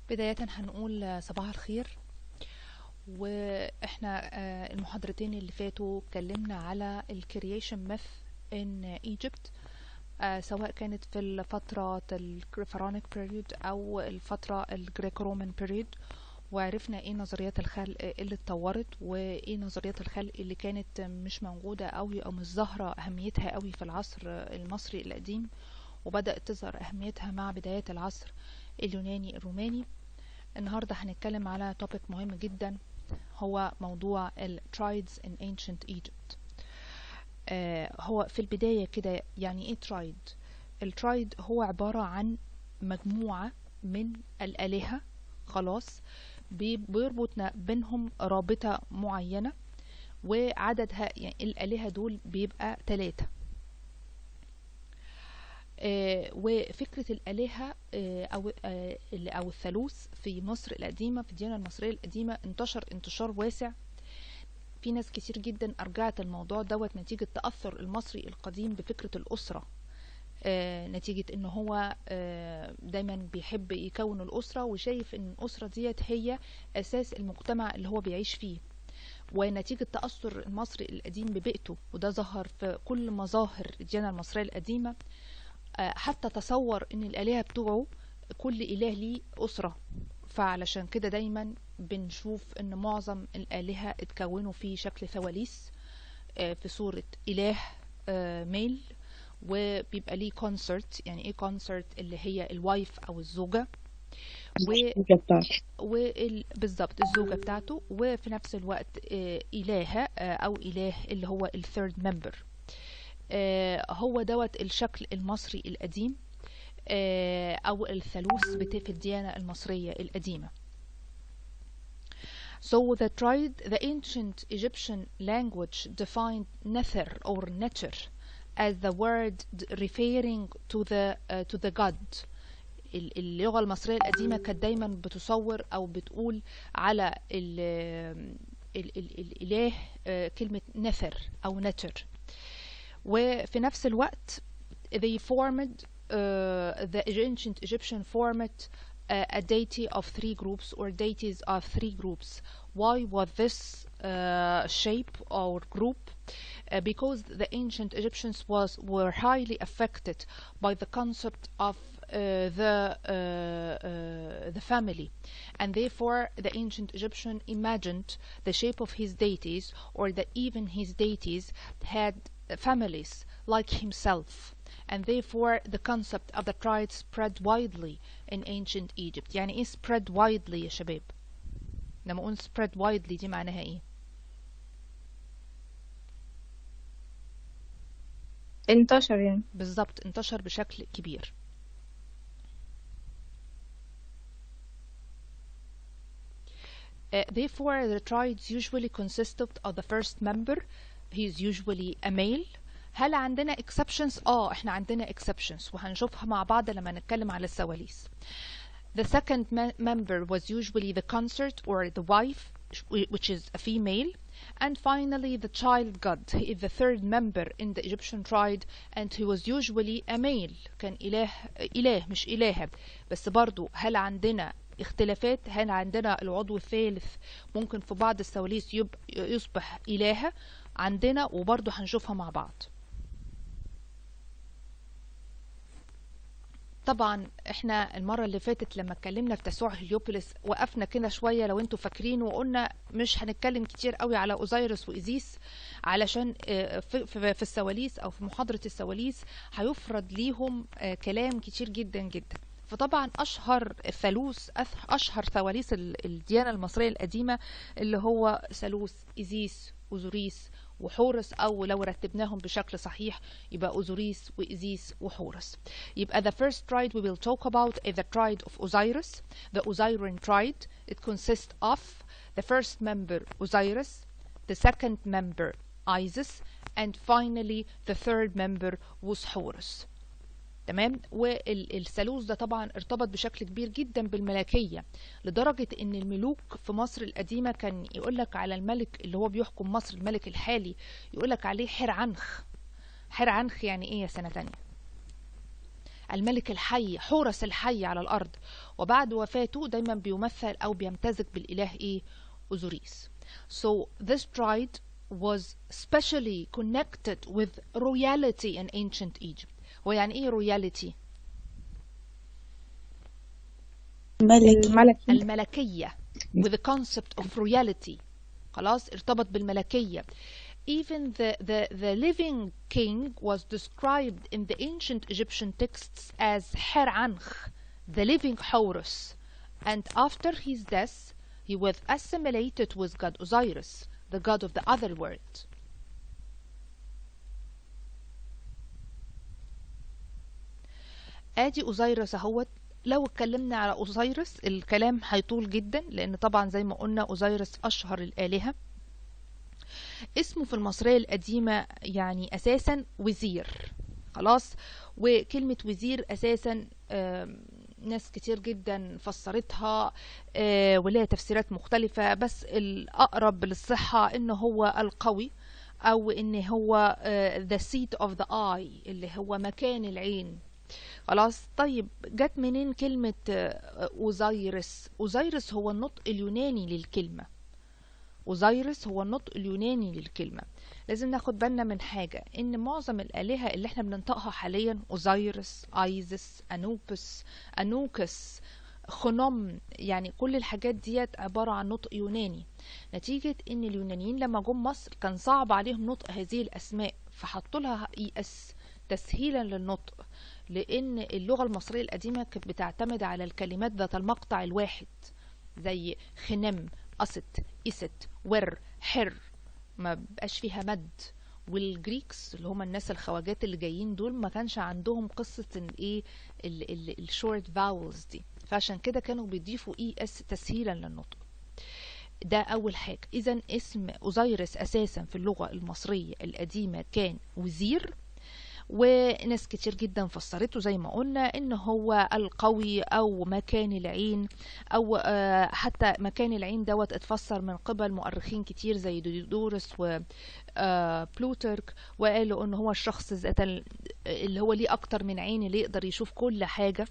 بداية هنقول صباح الخير واحنا آه، المحاضرتين اللي فاتوا اتكلمنا على الكرييشن ميث ان ايجيبت سواء كانت في الفترة الفرانيك بيريود او الفترة الجريك رومان بيريود وعرفنا ايه نظريات الخلق اللي اتطورت وايه نظريات الخلق اللي كانت مش موجودة قوي او مش ظاهرة اهميتها قوي في العصر المصري القديم وبدأت تظهر اهميتها مع بدايات العصر اليوناني الروماني النهاردة هنتكلم على توبيك مهم جدا هو موضوع ال trides in ancient Egypt آه هو في البداية كده يعني ايه tride الترايد هو عبارة عن مجموعة من الآلهة خلاص بي- بيربط نا- بينهم رابطة معينة وعددها يعني الآلهة دول بيبقى ثلاثة آه، وفكرة الآلهة آه، أو آه، ال- أو الثالوث في مصر القديمة في الديانة المصرية القديمة انتشر انتشار واسع في ناس كتير جدا أرجعت الموضوع دوت نتيجة تأثر المصري القديم بفكرة الأسرة آه، نتيجة ان هو آه، دايما بيحب يكون الأسرة وشايف ان الأسرة ديت هي أساس المجتمع اللي هو بيعيش فيه ونتيجة تأثر المصري القديم ببيئته وده ظهر في كل مظاهر الديانة المصرية القديمة آه، حتى تصور ان الآلهة بتوعه كل إله ليه أسرة فعلشان كده دايما بنشوف ان معظم الآلهة اتكونوا في شكل ثواليث آه، في صورة إله آه، ميل وبيبقى ليه كونسرت يعني ايه كونسرت اللي هي الوايف او الزوجة و جبار وال... بالظبط الزوجة بتاعته وفي نفس الوقت آه، إلهة آه، أو إله اللي هو الثيرد ممبر هو دوت الشكل المصري القديم آه، أو الثالوث بت- في الديانة المصرية القديمة So the tried, the ancient Egyptian language defined nether or neter as the word d- referring to the uh, to the god. ال- اللغة المصرية القديمة كانت دايما بتصور أو بتقول على ال ال ال الإله آه، كلمة نثر أو نتر وفي نفس الوقت they formed uh, the ancient Egyptian formed uh, a deity of three groups or deities of three groups. Why was this uh, shape or group? Uh, because the ancient Egyptians was were highly affected by the concept of uh, the uh, uh, the family, and therefore the ancient Egyptian imagined the shape of his deities, or that even his deities had families like himself, and therefore the concept of the triad spread widely in ancient Egypt. يعني ايه spread widely يا شباب؟ لما اقول spread widely دي معناها ايه؟ انتشر يعني بالظبط انتشر بشكل كبير Uh, therefore, the triads usually consisted of the first member. He is usually a male. هل عندنا exceptions؟ اه احنا عندنا exceptions وهنشوفها مع بعض لما نتكلم على السواليس. The second me- member was usually the consort or the wife, sh- which is a female. And finally, the child god. He is the third member in the Egyptian triad and he was usually a male. كان إله إله مش إلهة. بس برضو هل عندنا اختلافات هل عندنا العضو الثالث ممكن في بعض السواليس يب... يصبح إلهة عندنا وبرضو هنشوفها مع بعض طبعا احنا المرة اللي فاتت لما اتكلمنا في تسوع هليوبوليس وقفنا كده شوية لو انتوا فاكرين وقلنا مش هنتكلم كتير قوي على اوزيرس وايزيس علشان آه، في, في, في السواليس او في محاضرة السواليس هيفرض ليهم آه، كلام كتير جدا جدا فطبعا اشهر الثالوث أث- اشهر ثواليث ال- الديانة المصرية القديمة اللي هو ثالوث ايزيس اوزوريس وحورس او لو رتبناهم بشكل صحيح يبقى اوزوريس وايزيس وحورس يبقى the first triad we will talk about is the triad of Osiris the Osirian triad it consists of the first member Osiris the second member Isis and finally the third member was Horus تمام والثالوث ده طبعا ارتبط بشكل كبير جدا بالملكية لدرجة ان الملوك في مصر القديمة كان يقولك على الملك اللي هو بيحكم مصر الملك الحالي يقولك عليه حرعنخ حرعنخ يعني ايه يا سنة تانية الملك الحي حورس الحي على الأرض وبعد وفاته دايما بيمثل أو بيمتزج بالإله إيه أوزوريس So this bride was specially connected with royalty in ancient Egypt هو يعني إيه royalty؟ ملك الملكي الملكية with the concept of royalty خلاص ارتبط بالملكية even the, the, the living king was described in the ancient Egyptian texts as Her-Ankh, the living Horus and after his death he was assimilated with god Osiris the god of the other world ادي اوزيرس اهوت لو اتكلمنا على اوزيرس الكلام هيطول جدا لان طبعا زي ما قلنا اوزيرس اشهر الالهه اسمه في المصريه القديمه يعني اساسا وزير خلاص وكلمه وزير اساسا آم، ناس كتير جدا فسرتها آه، ولها تفسيرات مختلفه بس الاقرب للصحه ان هو القوي او ان هو آه، the seat of the eye اللي هو مكان العين خلاص طيب جت منين كلمة آه، أوزيرس أوزيرس هو النطق اليوناني للكلمة أوزيرس هو النطق اليوناني للكلمة لازم ناخد بالنا من حاجة إن معظم الآلهة اللي احنا بننطقها حاليا أوزيرس أيزس أنوبس أنوكس خنم يعني كل الحاجات ديت عبارة عن نطق يوناني نتيجة إن اليونانيين لما جم مصر كان صعب عليهم نطق هذه الأسماء فحطوا لها اي اس تسهيلا للنطق لأن اللغة المصرية القديمة كانت بتعتمد على الكلمات ذات المقطع الواحد زي خنم قصت قست ور حر ما بقاش فيها مد والجريكس اللي هم الناس الخواجات اللي جايين دول ما كانش عندهم قصة الايه الشورت فاولز دي فعشان كده كانوا بيضيفوا اي اس تسهيلا للنطق ده اول حاجة اذا اسم اوزيرس اساسا في اللغة المصرية القديمة كان وزير وناس كتير جدا فسرته زي ما قلنا ان هو القوي او مكان العين او آه، حتى مكان العين دوت اتفسر من قبل مؤرخين كتير زي ديودورس وبلوترك وقالوا ان هو الشخص ذات ال- اللي هو ليه اكتر من عين اللي يقدر يشوف كل حاجة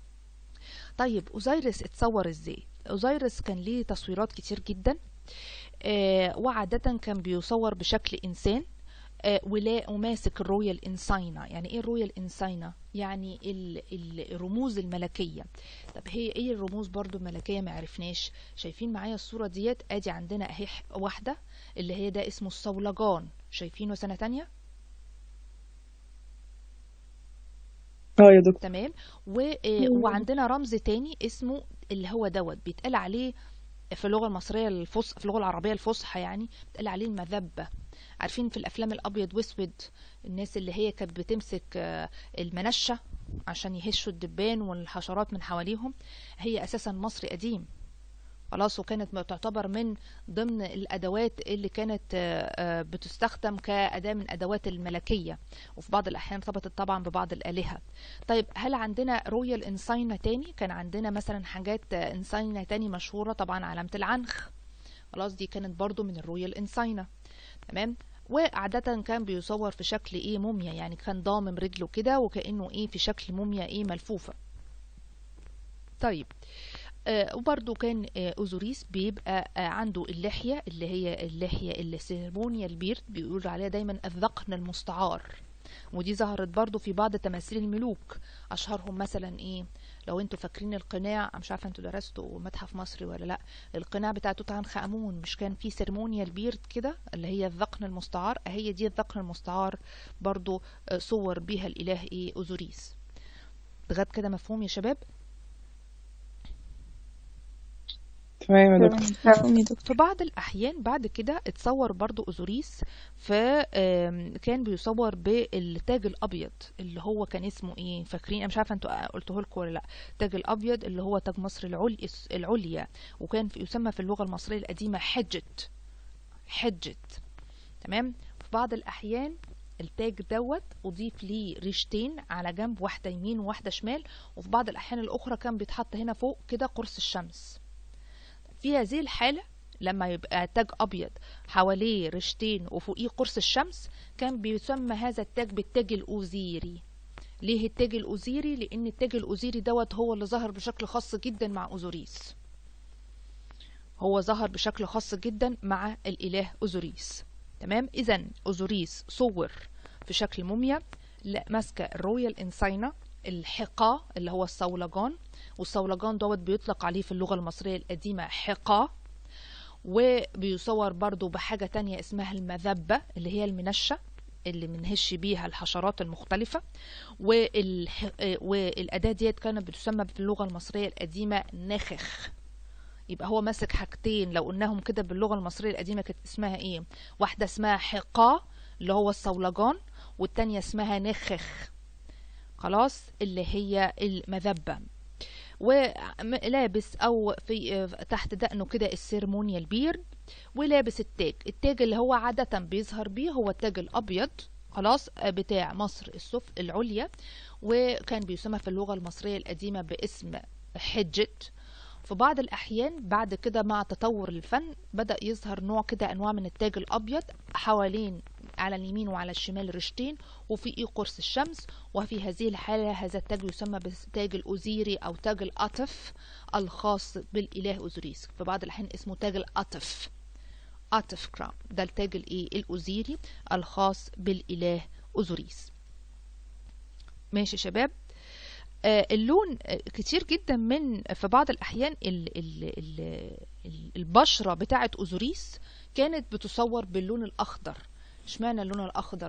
طيب اوزيرس اتصور ازاي اوزيرس كان ليه تصويرات كتير جدا آه، وعادة كان بيصور بشكل انسان آه، ولا وماسك الرويال انساينا يعني ايه الرويال انساينا يعني ال- ال- الرموز الملكيه طب هي ايه الرموز برضو الملكيه ما عرفناش شايفين معايا الصوره ديت ادي عندنا اهي ح- واحده اللي هي ده اسمه الصولجان شايفينه سنه تانية اه يا دكتور تمام و... آه، وعندنا رمز تاني اسمه اللي هو دوت بيتقال عليه في اللغه المصريه الفصحى في اللغه العربيه الفصحى يعني بيتقال عليه المذبه عارفين في الافلام الابيض واسود الناس اللي هي كانت بتمسك آه، المنشه عشان يهشوا الدبان والحشرات من حواليهم هي اساسا مصري قديم خلاص وكانت تعتبر من ضمن الادوات اللي كانت آه، آه، بتستخدم كاداه من ادوات الملكيه وفي بعض الاحيان ارتبطت طبعا ببعض الالهه طيب هل عندنا رويال انساينا تاني كان عندنا مثلا حاجات آه، انساينا تاني مشهوره طبعا علامه العنخ خلاص دي كانت برضو من الرويال انساينا تمام وعادة كان بيصور في شكل ايه موميا يعني كان ضامم رجله كده وكأنه ايه في شكل موميا ايه ملفوفة طيب آه وبرضو كان آه أوزوريس بيبقى آه عنده اللحية اللي هي اللحية اللي سيرمونيا البيرد بيقولوا عليها دايما الذقن المستعار ودي ظهرت برضو في بعض تماثيل الملوك أشهرهم مثلا ايه لو انتوا فاكرين القناع مش عارفه انتوا درستوا متحف مصري ولا لا القناع بتاع توت عنخ امون مش كان فيه سيرمونيا البيرد كده اللي هي الذقن المستعار هي دي الذقن المستعار برضو آه، صور بيها الاله ايه اوزوريس لغايه كده مفهوم يا شباب تمام يا دكتور مفهوم يا دكتور في بعض الأحيان بعد كده اتصور برضو أوزوريس فكان بيصور بالتاج الأبيض اللي هو كان اسمه ايه فاكرين أنا مش عارفة انتوا قلته لكم ولا لا التاج الأبيض اللي هو تاج مصر العلي العليا وكان في يسمى في اللغة المصرية القديمة حجت حجت تمام في بعض الأحيان التاج دوت أضيف ليه ريشتين على جنب واحدة يمين وواحدة شمال وفي بعض الأحيان الأخرى كان بيتحط هنا فوق كده قرص الشمس في هذه الحالة لما يبقى تاج أبيض حواليه رشتين وفوقيه قرص الشمس كان بيسمى هذا التاج بالتاج الأوزيري ليه التاج الأوزيري لأن التاج الأوزيري دوت هو اللي ظهر بشكل خاص جدا مع أوزوريس هو ظهر بشكل خاص جدا مع الإله أوزوريس تمام إذا أوزوريس صور في شكل موميا لا ماسكة الرويال انساينا الحقا اللي هو الصولجان والصولجان دوت بيطلق عليه في اللغة المصرية القديمة حقا وبيصور برضو بحاجة تانية اسمها المذبة اللي هي المنشة اللي منهش بيها الحشرات المختلفة والح... والأداة ديت كانت بتسمى في اللغة المصرية القديمة نخخ يبقى هو ماسك حاجتين لو قلناهم كده باللغة المصرية القديمة كانت اسمها ايه واحدة اسمها حقا اللي هو الصولجان والتانية اسمها نخخ خلاص اللي هي المذبة ولابس او في تحت دقنه كده السيرمونيال بيرد ولابس التاج التاج اللي هو عادة بيظهر بيه هو التاج الابيض خلاص بتاع مصر السف العليا وكان بيسمى في اللغة المصرية القديمة باسم حجة في بعض الأحيان بعد كده مع تطور الفن بدأ يظهر نوع كده أنواع من التاج الأبيض حوالين على اليمين وعلى الشمال رشتين وفي إيه قرص الشمس وفي هذه الحالة هذا التاج يسمى بالتاج الأوزيري أو تاج الأطف الخاص بالإله أوزوريس في بعض الأحيان اسمه تاج الأطف أطف كراون ده التاج الإيه الأوزيري الخاص بالإله أوزوريس ماشي شباب آه اللون كتير جدا من في بعض الأحيان ال ال ال البشرة بتاعة أوزوريس كانت بتصور باللون الأخضر اشمعنى اللون الأخضر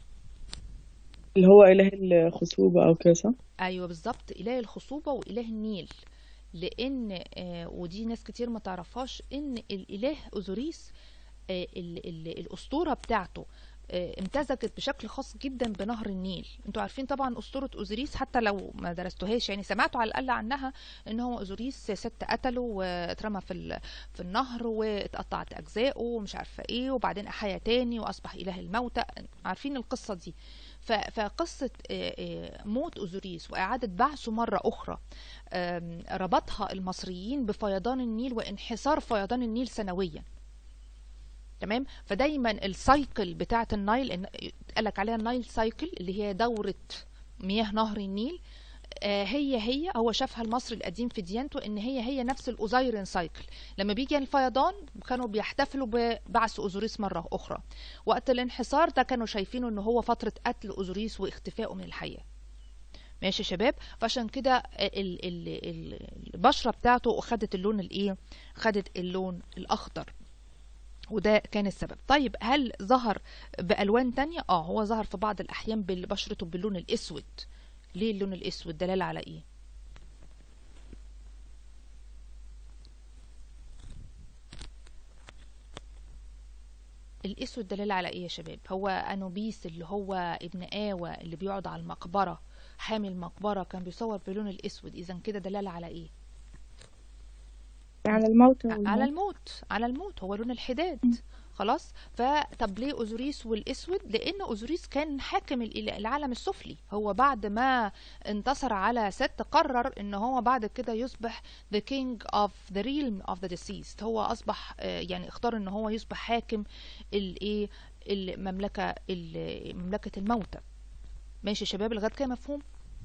اللي هو إله الخصوبة أو كده صح؟ أيوة بالظبط إله الخصوبة وإله النيل لأن آه ودي ناس كتير ما تعرفهاش إن الإله أوزوريس آه ال ال الأسطورة بتاعته امتزجت بشكل خاص جدا بنهر النيل انتوا عارفين طبعا اسطوره اوزوريس حتى لو ما درستوهاش يعني سمعتوا على الاقل عنها ان هو اوزوريس ست قتله واترمى في في النهر واتقطعت اجزائه ومش عارفه ايه وبعدين احيا تاني واصبح اله الموتى عارفين القصه دي فقصة موت أوزوريس وإعادة بعثه مرة أخرى ربطها المصريين بفيضان النيل وانحسار فيضان النيل سنويا تمام فدايما السايكل بتاعه النايل قالك عليها النايل سايكل اللي هي دوره مياه نهر النيل آه هي هي هو شافها المصري القديم في ديانته ان هي هي نفس الاوزايرين سايكل لما بيجي الفيضان كانوا بيحتفلوا ببعث اوزوريس مره اخرى وقت الانحسار ده كانوا شايفينه ان هو فتره قتل اوزوريس واختفائه من الحياه ماشي يا شباب فعشان كده البشره بتاعته خدت اللون الايه خدت اللون الاخضر وده كان السبب طيب هل ظهر بألوان تانية؟ اه هو ظهر في بعض الأحيان ببشرته باللون الأسود ليه اللون الأسود دلالة على إيه؟ الأسود دلالة على إيه يا شباب؟ هو أنوبيس اللي هو ابن آوى اللي بيقعد على المقبرة حامي المقبرة كان بيصور باللون الأسود إذا كده دلالة على إيه؟ على الموت على الموت على الموت هو لون الحداد خلاص فطب ليه اوزوريس والاسود لان اوزوريس كان حاكم العالم السفلي هو بعد ما انتصر على ست قرر ان هو بعد كده يصبح the king of the realm of the deceased هو اصبح يعني اختار ان هو يصبح حاكم الايه المملكه مملكه الموتى ماشي يا شباب لغايه كده مفهوم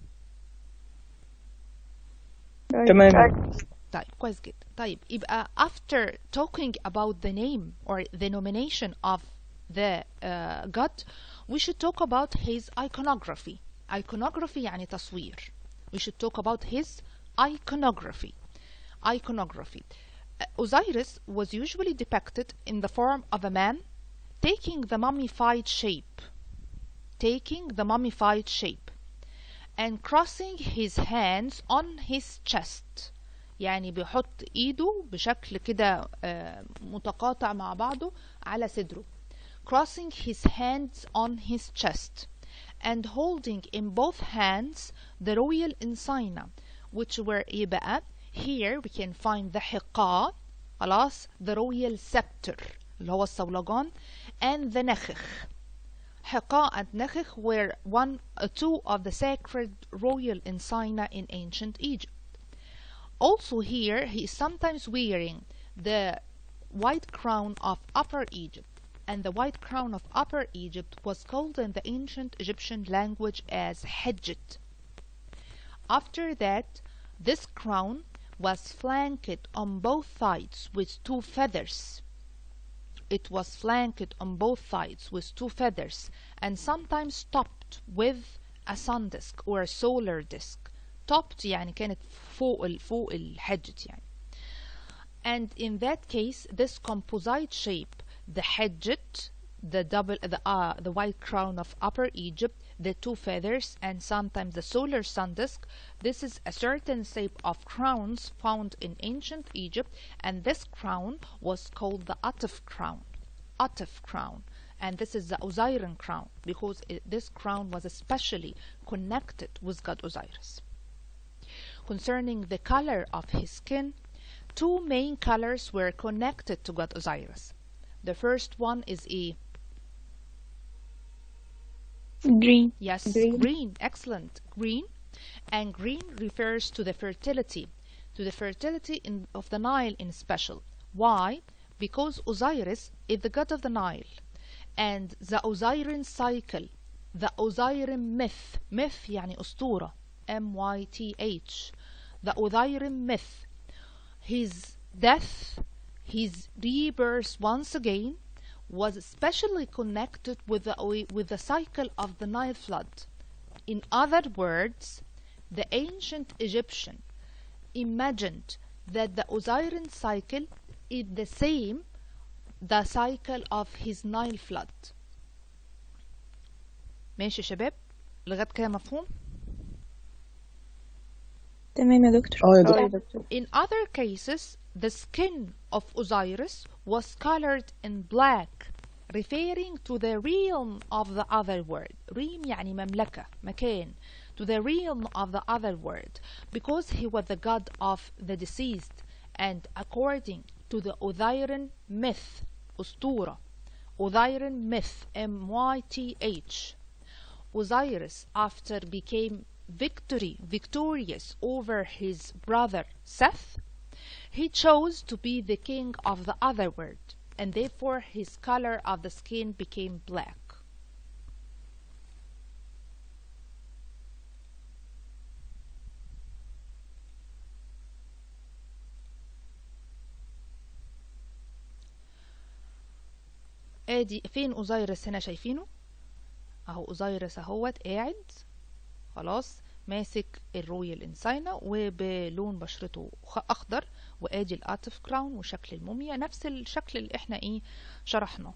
تمام طيب كويس جدا طيب يبقى after talking about the name or the nomination of the uh, god we should talk about his iconography iconography يعني تصوير we should talk about his iconography iconography uh, Osiris was usually depicted in the form of a man taking the mummified shape taking the mummified shape and crossing his hands on his chest يعني بيحط ايده بشكل كده متقاطع مع بعضه على صدره crossing his hands on his chest and holding in both hands the royal insignia which were ايه بقى here we can find the حقا خلاص the royal scepter اللي هو الصولجان and the نخخ حقا and نخخ were one uh, two of the sacred royal insignia in ancient Egypt also here he is sometimes wearing the white crown of Upper Egypt and the white crown of Upper Egypt was called in the ancient Egyptian language as Hedjit. After that, this crown was flanked on both sides with two feathers. It was flanked on both sides with two feathers and sometimes topped with a sun disk or a solar disk. Topped يعني كانت فوق ال فوق الحجة يعني. And in that case, this composite shape, the hedget, the double, the uh, the white crown of Upper Egypt, the two feathers, and sometimes the solar sun disk. This is a certain shape of crowns found in ancient Egypt, and this crown was called the Atif crown. Atif crown. And this is the Osirian crown because it, this crown was especially connected with God Osiris. Concerning the color of his skin, two main colors were connected to God Osiris. The first one is a green Yes, Green. green. Excellent. Green. And green refers to the fertility, to the fertility in, of the Nile in special. Why? Because Osiris is the god of the Nile. And the Osirian cycle, the Osirian myth, myth يعني أسطورة, M-Y-T-H, the Osirian myth, his death, his rebirth once again, was especially connected with the, with the cycle of the Nile flood. In other words, the ancient Egyptian imagined that the Osirian cycle is the same the cycle of his Nile flood. ماشي يا شباب لغايه كده مفهوم تمام يا دكتور اه يا اه يا دكتور دكتور In other cases, the skin of Osiris was colored in black, referring to the realm of the other world. Reem يعني مملكة, مكان. To the realm of the other world, because he was the god of the deceased, and according to the Osirian myth, أسطورة, Osirian myth, M-Y-T-H, Osiris, after became victory, victorious over his brother Seth, he chose to be the king of the other world, and therefore his color of the skin became black. ادي فين اوزيرس هنا شايفينه اهو اوزيرس اهوت قاعد خلاص ماسك الرويال انساينا وبلون بشرته خ- اخضر وادي الاتف كراون وشكل الموميا نفس الشكل اللي احنا ايه شرحناه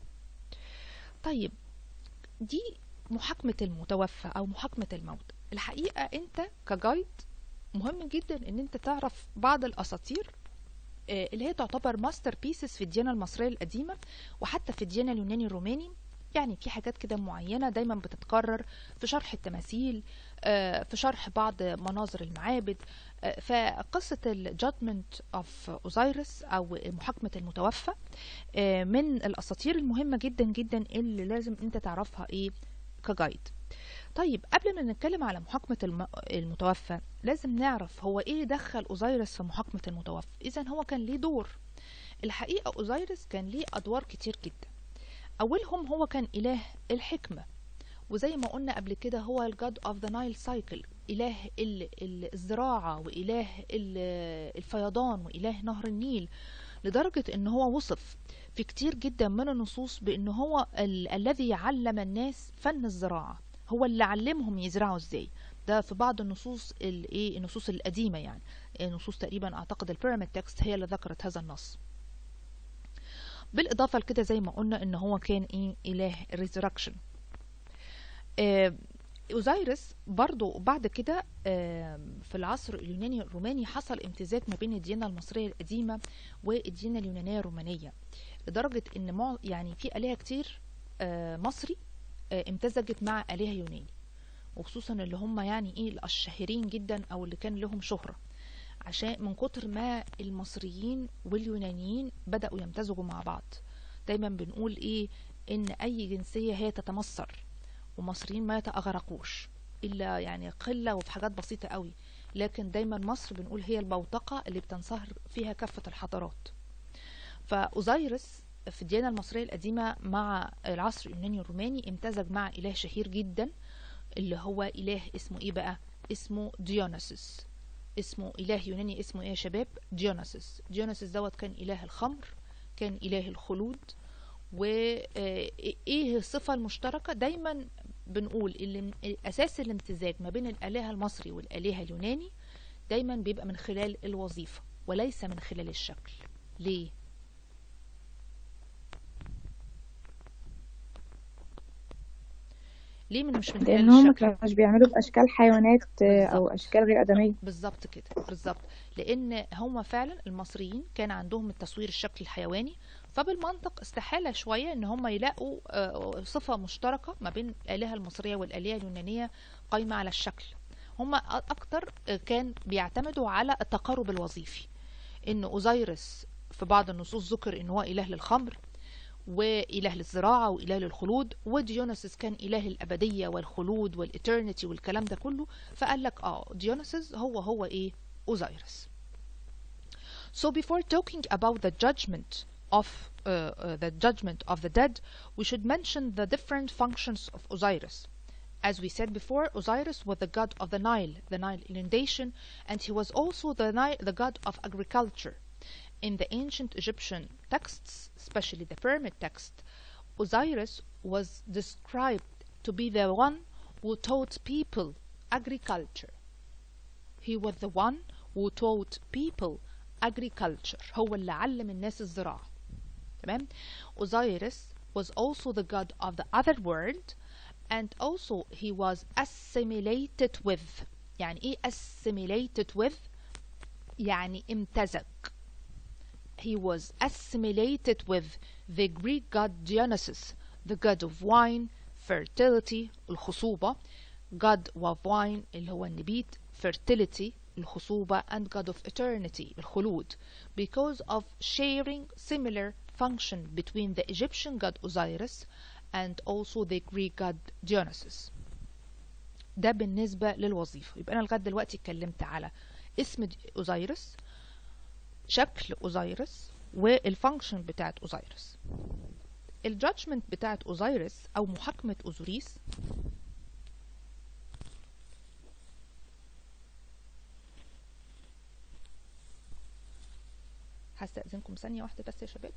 طيب دي محاكمة المتوفى او محاكمة الموت الحقيقة انت كجايد مهم جدا ان انت تعرف بعض الاساطير آه، اللي هي تعتبر ماستر بيسز في الديانة المصرية القديمة وحتى في الديانة اليوناني الروماني يعني في حاجات كده معينة دايما بتتكرر في شرح التماثيل آه، في شرح بعض مناظر المعابد آه، فقصة الجادمنت اوف اوزيرس او محاكمة المتوفى آه، من الاساطير المهمة جدا جدا اللي لازم انت تعرفها ايه كجايد طيب قبل ما نتكلم على محاكمة الم- المتوفى لازم نعرف هو ايه دخل اوزيرس في محاكمة المتوفى اذا هو كان ليه دور الحقيقة اوزيرس كان ليه ادوار كتير جدا اولهم هو كان اله الحكمة وزي ما قلنا قبل كده هو الجاد اوف ذا نايل سايكل اله ال- ال- الزراعة واله ال- الفيضان واله نهر النيل لدرجة ان هو وصف في كتير جدا من النصوص بان هو ال- الذي علم الناس فن الزراعة هو اللي علمهم يزرعوا ازاي ده في بعض النصوص الايه النصوص القديمة يعني نصوص تقريبا اعتقد البيراميد تكست هي اللي ذكرت هذا النص بالاضافة لكده زي ما قلنا ان هو كان ايه اله الريزركشن آه، اوزيرس برضو بعد كده آه، في العصر اليوناني الروماني حصل امتزاج ما بين الديانة المصرية القديمة والديانة اليونانية الرومانية لدرجة ان مع يعني في آلهة كتير آه، مصري آه، امتزجت مع آلهة يوناني وخصوصا اللي هم يعني ايه الشهيرين جدا او اللي كان لهم شهرة عشان من كتر ما المصريين واليونانيين بدأوا يمتزجوا مع بعض دايما بنقول ايه ان اي جنسية هي تتمصر ومصريين ما يتأغرقوش الا يعني قلة وفي حاجات بسيطة قوي لكن دايما مصر بنقول هي البوتقة اللي بتنصهر فيها كافة الحضارات فأوزيرس في الديانة المصرية القديمة مع العصر اليوناني الروماني امتزج مع إله شهير جدا اللي هو إله اسمه إيه بقى؟ اسمه ديونيسوس اسمه إله يوناني اسمه إيه يا شباب؟ ديونيسوس ديونيسوس دوت كان إله الخمر كان إله الخلود وإيه الصفة المشتركة؟ دايما بنقول اللي أساس الامتزاج ما بين الآلهة المصري والآلهة اليوناني دايما بيبقى من خلال الوظيفة وليس من خلال الشكل ليه؟ ليه من مش من خلال لأن هم ما الشكل؟ كانوش بيعملوا بأشكال حيوانات آه، أو بالظبط. أشكال غير آدمية بالظبط كده بالظبط لان هم فعلا المصريين كان عندهم التصوير الشكل الحيواني فبالمنطق استحالة شوية ان هم يلاقوا آه، صفة مشتركة ما بين الآلهة المصرية والآلهة اليونانية قايمة على الشكل هم اكتر آه، كان بيعتمدوا على التقارب الوظيفي ان اوزيرس في بعض النصوص ذكر ان هو اله للخمر وإله للزراعة وإله للخلود وديونيسوس كان إله الأبدية والخلود والإترنتي والكلام ده كله فقال لك اه ديونيسوس هو هو إيه أوزيرس So before talking about the judgment of uh, uh, the judgment of the dead, we should mention the different functions of Osiris. As we said before, Osiris was the god of the Nile, the Nile inundation, and he was also the Nile, the god of agriculture. In the ancient Egyptian texts, especially the pyramid text, Osiris was described to be the one who taught people agriculture. He was the one who taught people agriculture. هو اللي علم الناس الزراعة. تمام؟ Osiris was also the god of the other world and also he was assimilated with. يعني ايه assimilated with؟ يعني امتزج. he was assimilated with the Greek god Dionysus, the god of wine, fertility, الخصوبة, god of wine اللي هو النبيت, fertility, الخصوبة, and god of eternity, الخلود, because of sharing similar function between the Egyptian god Osiris and also the Greek god Dionysus. ده بالنسبة للوظيفة يبقى أنا لغاية دلوقتي اتكلمت على اسم أوزيرس شكل اوزيرس والفانكشن بتاعت اوزيرس الجادجمنت بتاعت اوزيرس او محاكمة اوزوريس هستأذنكم ثانية واحدة بس يا شباب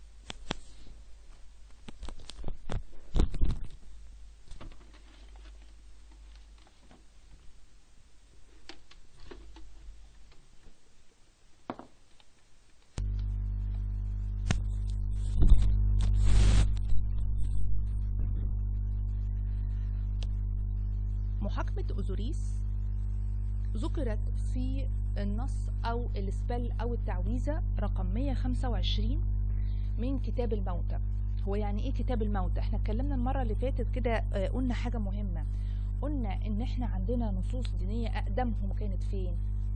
محاكمة أوزوريس ذكرت في النص أو السبل أو التعويذة رقم 125 من كتاب الموتى هو يعني ايه كتاب الموتى احنا اتكلمنا المرة اللي فاتت كده آه، قلنا حاجة مهمة قلنا ان احنا عندنا نصوص دينية اقدمهم كانت فين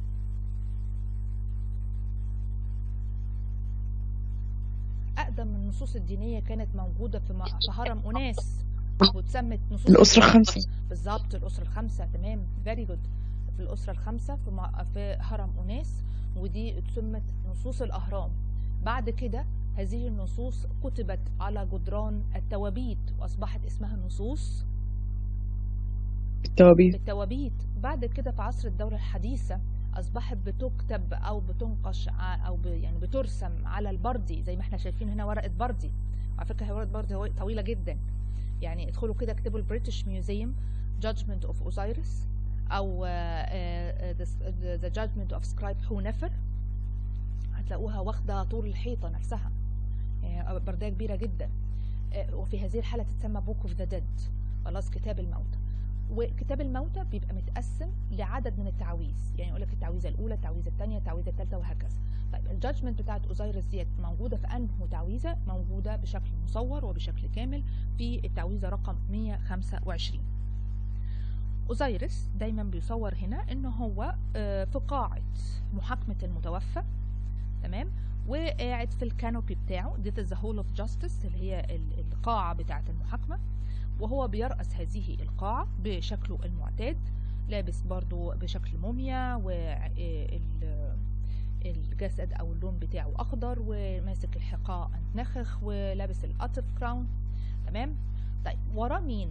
اقدم النصوص الدينية كانت موجودة في م- في هرم اناس واتسمت نصوص الأسرة الدينية. الخمسة بالظبط الأسرة الخمسة تمام فيري جود في الأسرة الخمسة في, مع... في هرم أناس ودي اتسمت نصوص الأهرام بعد كده هذه النصوص كتبت على جدران التوابيت وأصبحت اسمها نصوص التوابيت التوابيت بعد كده في عصر الدولة الحديثة أصبحت بتكتب أو بتنقش ع- أو ب... يعني بترسم على البردي زي ما احنا شايفين هنا ورقة بردي على فكرة هي ورقة بردي هو- طويلة جدا يعني ادخلوا كده اكتبوا البريتش ميوزيوم Judgment of Osiris أو آه، آه، the, the Judgment of Scribe Hunefer هتلاقوها واخدة طول الحيطة نفسها يعني بردية كبيرة جدا آه، وفي هذه الحالة تتسمى Book of the Dead خلاص كتاب الموتى وكتاب الموتى بيبقى متقسم لعدد من التعاويذ يعني يقول لك التعويذه الاولى التعويذه الثانيه التعويذه الثالثه وهكذا طيب الجادجمنت بتاعت اوزيرس ديت موجوده في انه تعويذه موجوده بشكل مصور وبشكل كامل في التعويذه رقم 125 اوزيرس دايما بيصور هنا ان هو آه، في قاعه محاكمه المتوفى تمام وقاعد في الكانوبي بتاعه دي ذا هول اوف جاستس اللي هي ال- القاعه بتاعه المحاكمه وهو بيرأس هذه القاعة بشكله المعتاد لابس برضو بشكل موميا والجزمة الجسد او اللون بتاعه اخضر وماسك الحقاء نخخ ولابس القطف كراون تمام طيب وراه مين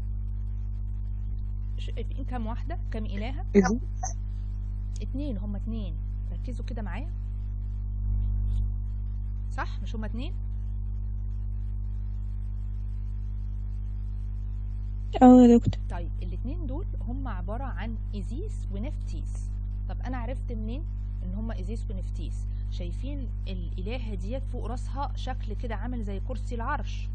شايفين كام واحده كام الهه إيزيس اتنين هما اتنين ركزوا كده معايا صح مش هما اتنين اه يا دكتور طيب الاتنين دول هم عبارة عن إيزيس ونفتيس طب أنا عرفت منين إن هم إيزيس ونفتيس شايفين الإلهة ديت فوق راسها شكل كده عامل زي كرسي العرش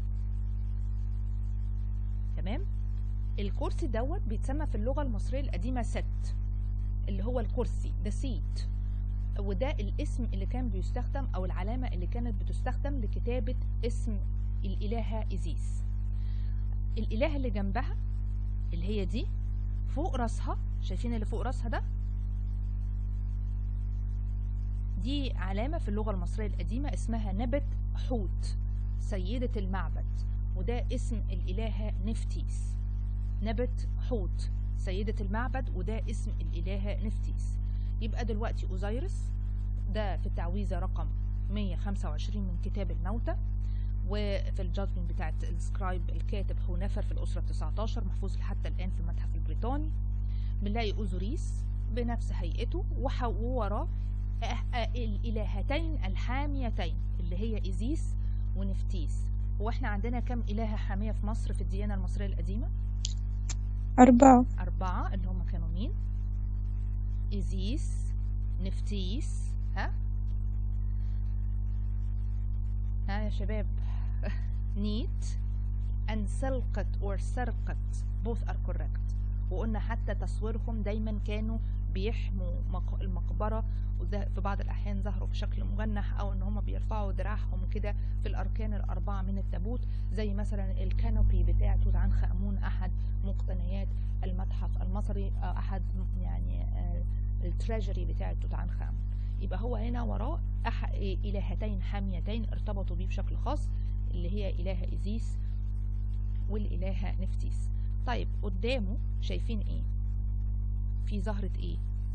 تمام الكرسي دوت بيتسمى في اللغة المصرية القديمة ست اللي هو الكرسي ده سيت وده الاسم اللي كان بيستخدم أو العلامة اللي كانت بتستخدم لكتابة اسم الإلهة إيزيس الإله اللي جنبها اللي هي دي فوق راسها شايفين اللي فوق راسها ده دي علامة في اللغة المصرية القديمة اسمها نبت حوت سيدة المعبد وده اسم الإلهة نفتيس نبت حوت سيدة المعبد وده اسم الإلهة نفتيس يبقى دلوقتي أوزيرس ده في التعويذة رقم 125 من كتاب الموتى وفي الجادجمنت بتاعت السكرايب الكاتب هو نفر في الأسرة 19 محفوظ حتى الآن في المتحف البريطاني بنلاقي أوزوريس بنفس هيئته وح- ووراه أه- أه- الإلهتين الحاميتين اللي هي إيزيس ونفتيس هو احنا عندنا كم إلهة حامية في مصر في الديانة المصرية القديمة؟ أربعة أربعة اللي هم كانوا مين؟ إيزيس نفتيس ها؟ ها يا شباب نيت انسلقت or سرقت both are correct وقلنا حتى تصويرهم دايما كانوا بيحموا مق- المقبرة وده في بعض الأحيان ظهروا في شكل مجنح أو إن هم بيرفعوا دراعهم كده في الأركان الأربعة من التابوت زي مثلا الكانوبي بتاع توت عنخ آمون أحد مقتنيات المتحف المصري آه، أحد يعني آه، التراجري بتاع توت عنخ آمون يبقى هو هنا وراه أح... إلهتين حاميتين ارتبطوا بيه بشكل خاص اللي هي إلهة إيزيس والإلهة نفتيس طيب قدامه شايفين إيه في زهرة إيه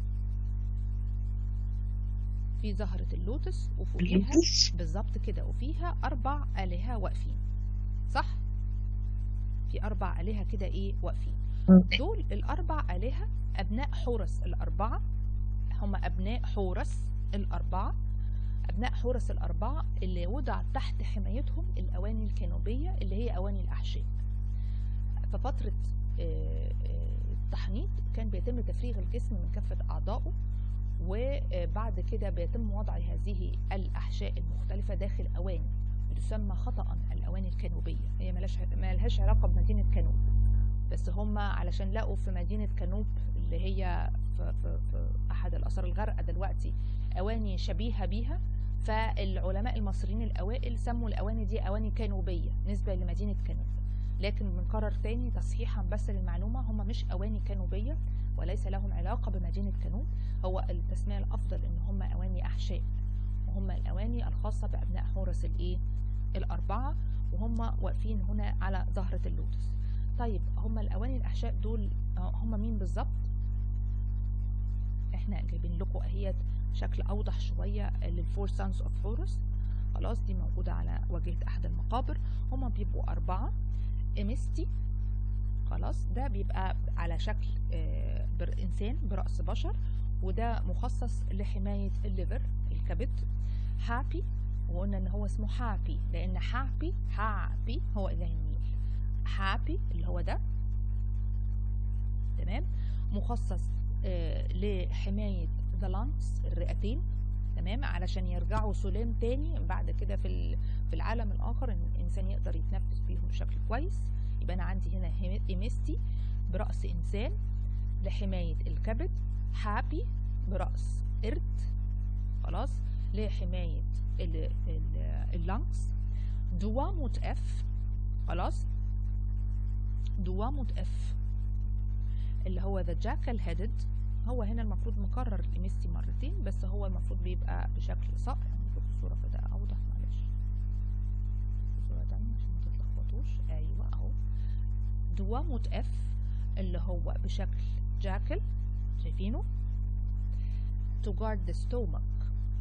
في زهرة اللوتس وفوقيها اللوتس بالظبط كده وفيها أربع آلهة واقفين صح في أربع آلهة كده إيه واقفين مم. دول الأربع آلهة أبناء حورس الأربعة هم أبناء حورس الأربعة أبناء حورس الأربعة اللي وضع تحت حمايتهم الأواني الكانوبية اللي هي أواني الأحشاء في فترة آه، آه، التحنيط كان بيتم تفريغ الجسم من كافة أعضائه وبعد كده بيتم وضع هذه الأحشاء المختلفة داخل أواني بتسمى خطأ الأواني الكانوبية هي ملهاش ملهاش علاقة بمدينة كانوب بس هم علشان لقوا في مدينة كانوب اللي هي في, في, في أحد الآثار الغارقة دلوقتي أواني شبيهة بيها فالعلماء المصريين الأوائل سموا الأواني دي أواني كانوبية نسبة لمدينة كانوب لكن بنكرر تاني تصحيحا بس للمعلومة هم مش أواني كانوبية وليس لهم علاقة بمدينة كانوب هو التسمية الأفضل إن هم أواني أحشاء وهم الأواني الخاصة بأبناء حورس الإيه الأربعة وهم واقفين هنا على زهرة اللوتس طيب هم الأواني الأحشاء دول آه، هم مين بالظبط احنا جايبين لكم اهيت شكل اوضح شويه للفور سانز اوف هورس خلاص دي موجوده على واجهه احد المقابر هما بيبقوا اربعه امستي خلاص ده بيبقى على شكل آه، بر انسان براس بشر وده مخصص لحمايه الليفر الكبد هابي وقلنا ان هو اسمه هابي لان هابي هابي هو اله النيل هابي اللي هو ده تمام مخصص آه، لحماية ذا لانكس الرئتين تمام علشان يرجعوا سلام تاني بعد كده في ال- في العالم الآخر إن الإنسان يقدر يتنفس بيهم بشكل كويس يبقى أنا عندي هنا إيمستي برأس إنسان لحماية الكبد هابي برأس قرد خلاص لحماية ال- ال- اللانكس دواموت اف خلاص دواموت اف اللي هو the jackal headed هو هنا المفروض مكرر الإمستي مرتين بس هو المفروض بيبقى بشكل صقر نشوف الصورة كده أوضح معلش صورة تانية عشان ما تتلخبطوش أيوة أهو دواموت اف اللي هو بشكل جاكل شايفينه to guard the stomach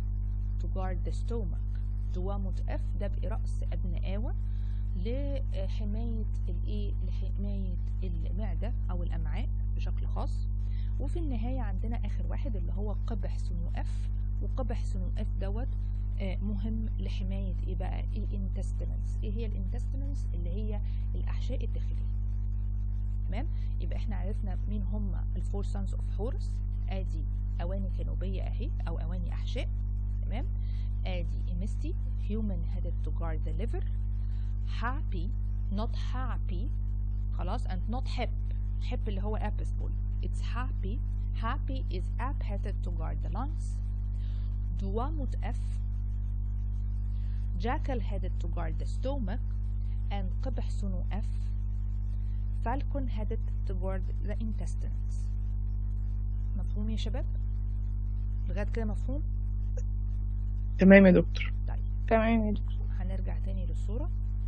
to guard the stomach دوامة اف ده برأس ابن آوى لحماية الايه لحماية المعدة او الامعاء بشكل خاص وفي النهاية عندنا اخر واحد اللي هو قبح سنو اف وقبح سنو اف دوت آه، مهم لحماية ايه بقى الانتستينز ايه هي الانتستينز اللي هي الاحشاء الداخلية تمام يبقى احنا عرفنا مين هم الفور سانز اوف هورس ادي اواني كنوبية اهي او اواني احشاء تمام ادي امستي human headed to guard the liver happy not happy خلاص and not hip hip اللي هو apis bull it's happy happy is ap headed to guard the lungs دوامة F jackal headed to guard the stomach and قبح سنو F falcon headed to guard the intestines مفهوم يا شباب لغاية كده مفهوم تمام يا دكتور تمام يا دكتور هنرجع تاني للصورة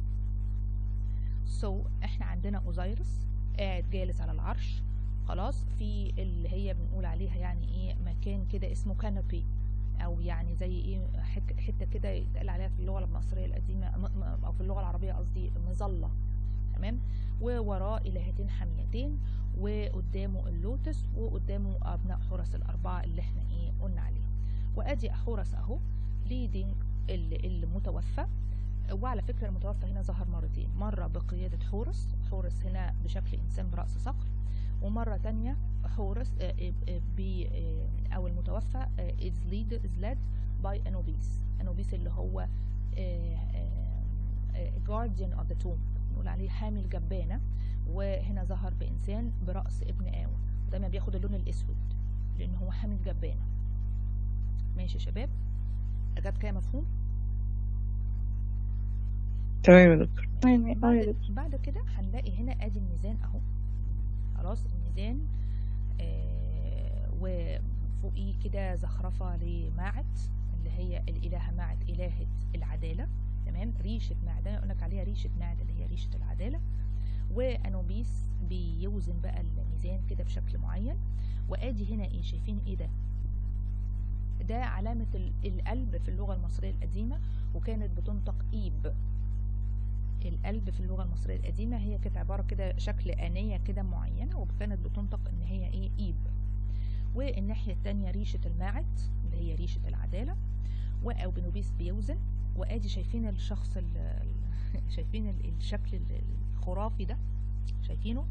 so احنا عندنا اوزيرس قاعد جالس على العرش خلاص في اللي هي بنقول عليها يعني ايه مكان كده اسمه كانوبي او يعني زي ايه حك- حته كده يتقال عليها في اللغه المصريه القديمه م- م- او في اللغه العربيه قصدي مظله تمام ووراه الهتين حاميتين وقدامه اللوتس وقدامه ابناء حورس الاربعه اللي احنا ايه قلنا عليهم وادي حورس اهو ليدنج المتوفى وعلى فكرة المتوفى هنا ظهر مرتين مرة بقيادة حورس حورس هنا بشكل إنسان برأس صقر ومرة تانية حورس آه، آه، آه، ب آه، أو المتوفى آه، is lead is led by أنوبيس أنوبيس اللي هو آه، آه، آه، guardian of the tomb نقول عليه حامي الجبانة وهنا ظهر بإنسان برأس ابن آوى دايما بياخد اللون الأسود لأن هو حامي الجبانة ماشي يا شباب لغاية كده مفهوم؟ تمام يا دكتور تمام يا- اه يا بعد, دكتور بعد كده هنلاقي هنا ادي الميزان اهو خلاص الميزان آه وفوقيه كده زخرفة لماعت اللي هي الإلهة ماعت إلهة العدالة تمام ريشة معدة يقول لك عليها ريشة معدة اللي هي ريشة العدالة وأنوبيس بيوزن بقى الميزان كده بشكل معين وادي هنا ايه شايفين ايه ده ده علامة ال- القلب في اللغة المصرية القديمة وكانت بتنطق إيب القلب في اللغة المصرية القديمة هي كانت عبارة كده شكل آنية كده معينة وكانت بتنطق إن هي إيه إيب والناحية التانية ريشة الماعت اللي هي ريشة العدالة أو بنوبيس بيوزن وآدي شايفين الشخص ال- ال- شايفين ال- الشكل ال- الخرافي ده شايفينه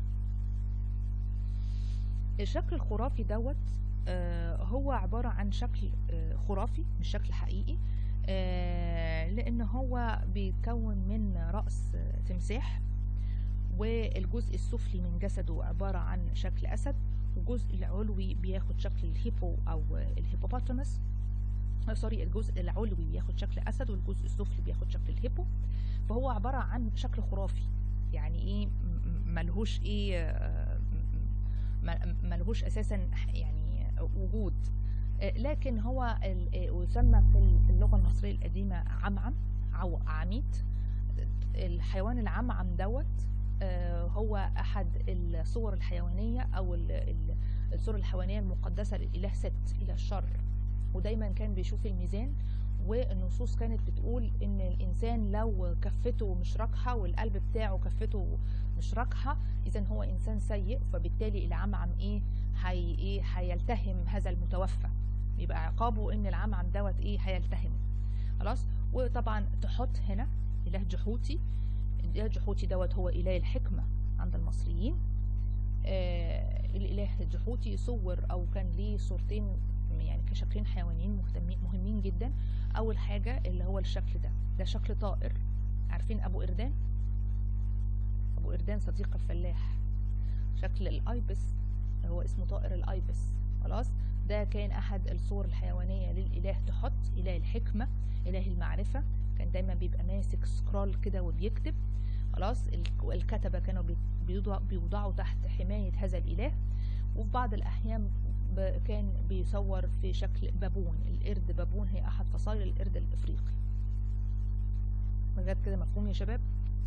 الشكل الخرافي دوت آه، هو عبارة عن شكل آه، خرافي مش شكل حقيقي آه، لأن هو بيتكون من رأس آه، تمساح والجزء السفلي من جسده عبارة عن شكل أسد والجزء العلوي بياخد شكل الهيبو أو آه، الهيبوبوتامس آه، سوري الجزء العلوي بياخد شكل أسد والجزء السفلي بياخد شكل الهيبو فهو عبارة عن شكل خرافي يعني ايه م- م- ملهوش ايه آه، م- م- ملهوش اساسا يعني وجود آه، لكن هو ال- آه، يسمى في ال- في اللغة المصرية القديمة عمعم أو عميد الحيوان العمعم دوت آه، هو أحد الصور الحيوانية أو ال- ال- الصور الحيوانية المقدسة للإله ست إلى الشر ودايما كان بيشوف الميزان والنصوص كانت بتقول ان الانسان لو كفته مش راكحه والقلب بتاعه كفته مش راكحه اذا هو انسان سيء فبالتالي العمعم ايه هي ايه هيلتهم هذا المتوفى يبقى عقابه ان العمعم دوت ايه هيلتهمه خلاص وطبعا تحط هنا اله جحوتي الاله جحوتي دوت هو اله الحكمه عند المصريين آه الاله جحوتي صور او كان ليه صورتين يعني كشكلين حيوانيين مهتمين مهمين جدا اول حاجه اللي هو الشكل ده ده شكل طائر عارفين ابو قردان ابو قردان صديق الفلاح شكل الايبس هو اسمه طائر الايبس خلاص ده كان احد الصور الحيوانيه للاله تحط اله الحكمه اله المعرفه كان دايما بيبقى ماسك سكرول كده وبيكتب خلاص الك- الكتبه كانوا بي- بيوضع- بيوضعوا تحت حمايه هذا الاله وفي بعض الاحيان ب- كان بيصور في شكل بابون القرد بابون هي احد فصائل القرد الافريقي بجد كده مفهوم يا شباب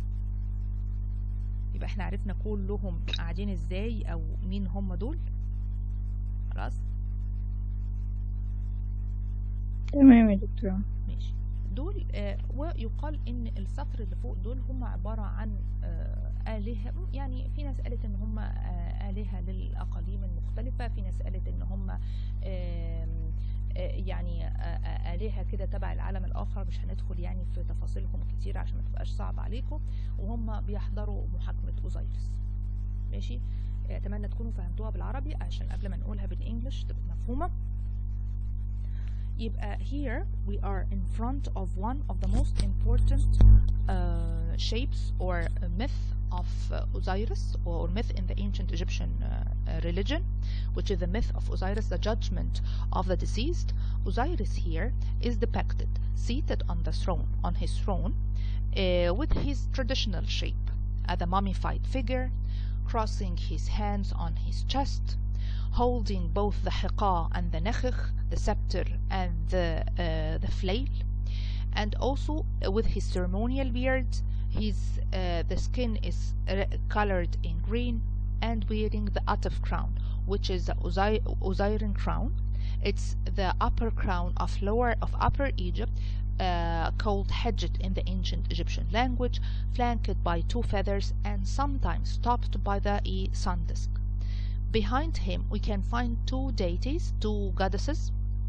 يبقى احنا عرفنا كلهم قاعدين ازاي او مين هم دول خلاص تمام يا دكتورة ماشي دول آه ويقال ان السطر اللي فوق دول هم عبارة عن آه آلهة يعني في ناس قالت ان هم آه آلهة للأقاليم المختلفة في ناس قالت ان هم آم، آه يعني آه، آه، آلهة كده تبع العالم الآخر مش هندخل يعني في تفاصيلهم كتير عشان ما تبقاش صعب عليكم وهم بيحضروا محاكمة أوزيرس ماشي آه، أتمنى تكونوا فهمتوها بالعربي عشان قبل ما نقولها بالإنجلش تبقى مفهومة يبقى here we are in front of one of the most important uh, shapes or a myth of uh, Osiris or myth in the ancient Egyptian uh, uh, religion which is the myth of Osiris the judgment of the deceased Osiris here is depicted seated on the throne on his throne uh, with his traditional shape as a mummified figure crossing his hands on his chest holding both the hiqa and the nekhikh, the scepter and the, uh, the flail, and also uh, with his ceremonial beard, his uh, the skin is re- colored in green, and wearing the Ataf crown, which is the Osir- Osirian crown. It's the upper crown of lower of Upper Egypt, uh, called Hejit in the ancient Egyptian language, flanked by two feathers and sometimes topped by the e sun disk. Behind him, we can find two deities, two goddesses.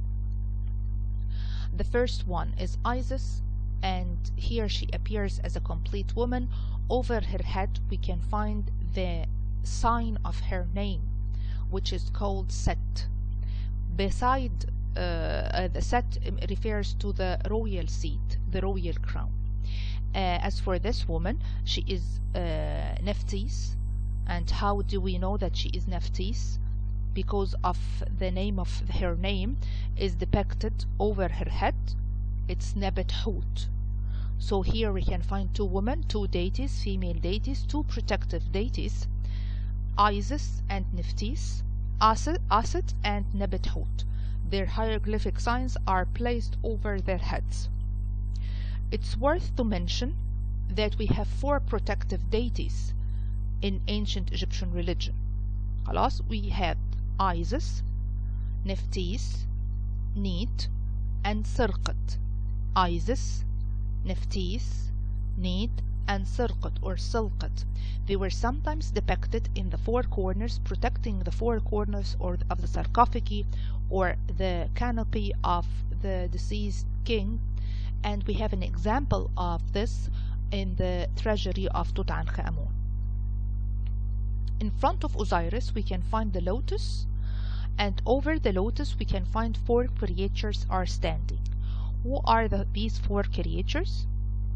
The first one is Isis, and here she appears as a complete woman. Over her head, we can find the sign of her name, which is called Set. Beside uh, uh, the Set um, refers to the royal seat, the royal crown. Uh, as for this woman, she is uh, Nephthys, and how do we know that she is Nephthys? Because of the name of her name is depicted over her head. It's Nebet Hut. So here we can find two women, two deities, female deities, two protective deities, Isis and Nephthys, Aset, Aset and Nebet Hut. Their hieroglyphic signs are placed over their heads. It's worth to mention that we have four protective deities in ancient Egyptian religion. خلاص we had Isis, Nephthys, Neet, and Sirqat. Isis, Nephthys, Neet, and Sirqat or Silqat. They were sometimes depicted in the four corners, protecting the four corners or of the sarcophagi or the canopy of the deceased king. And we have an example of this in the treasury of Tutankhamun. In front of Osiris, we can find the lotus, and over the lotus, we can find four creatures are standing. Who are the, these four creatures?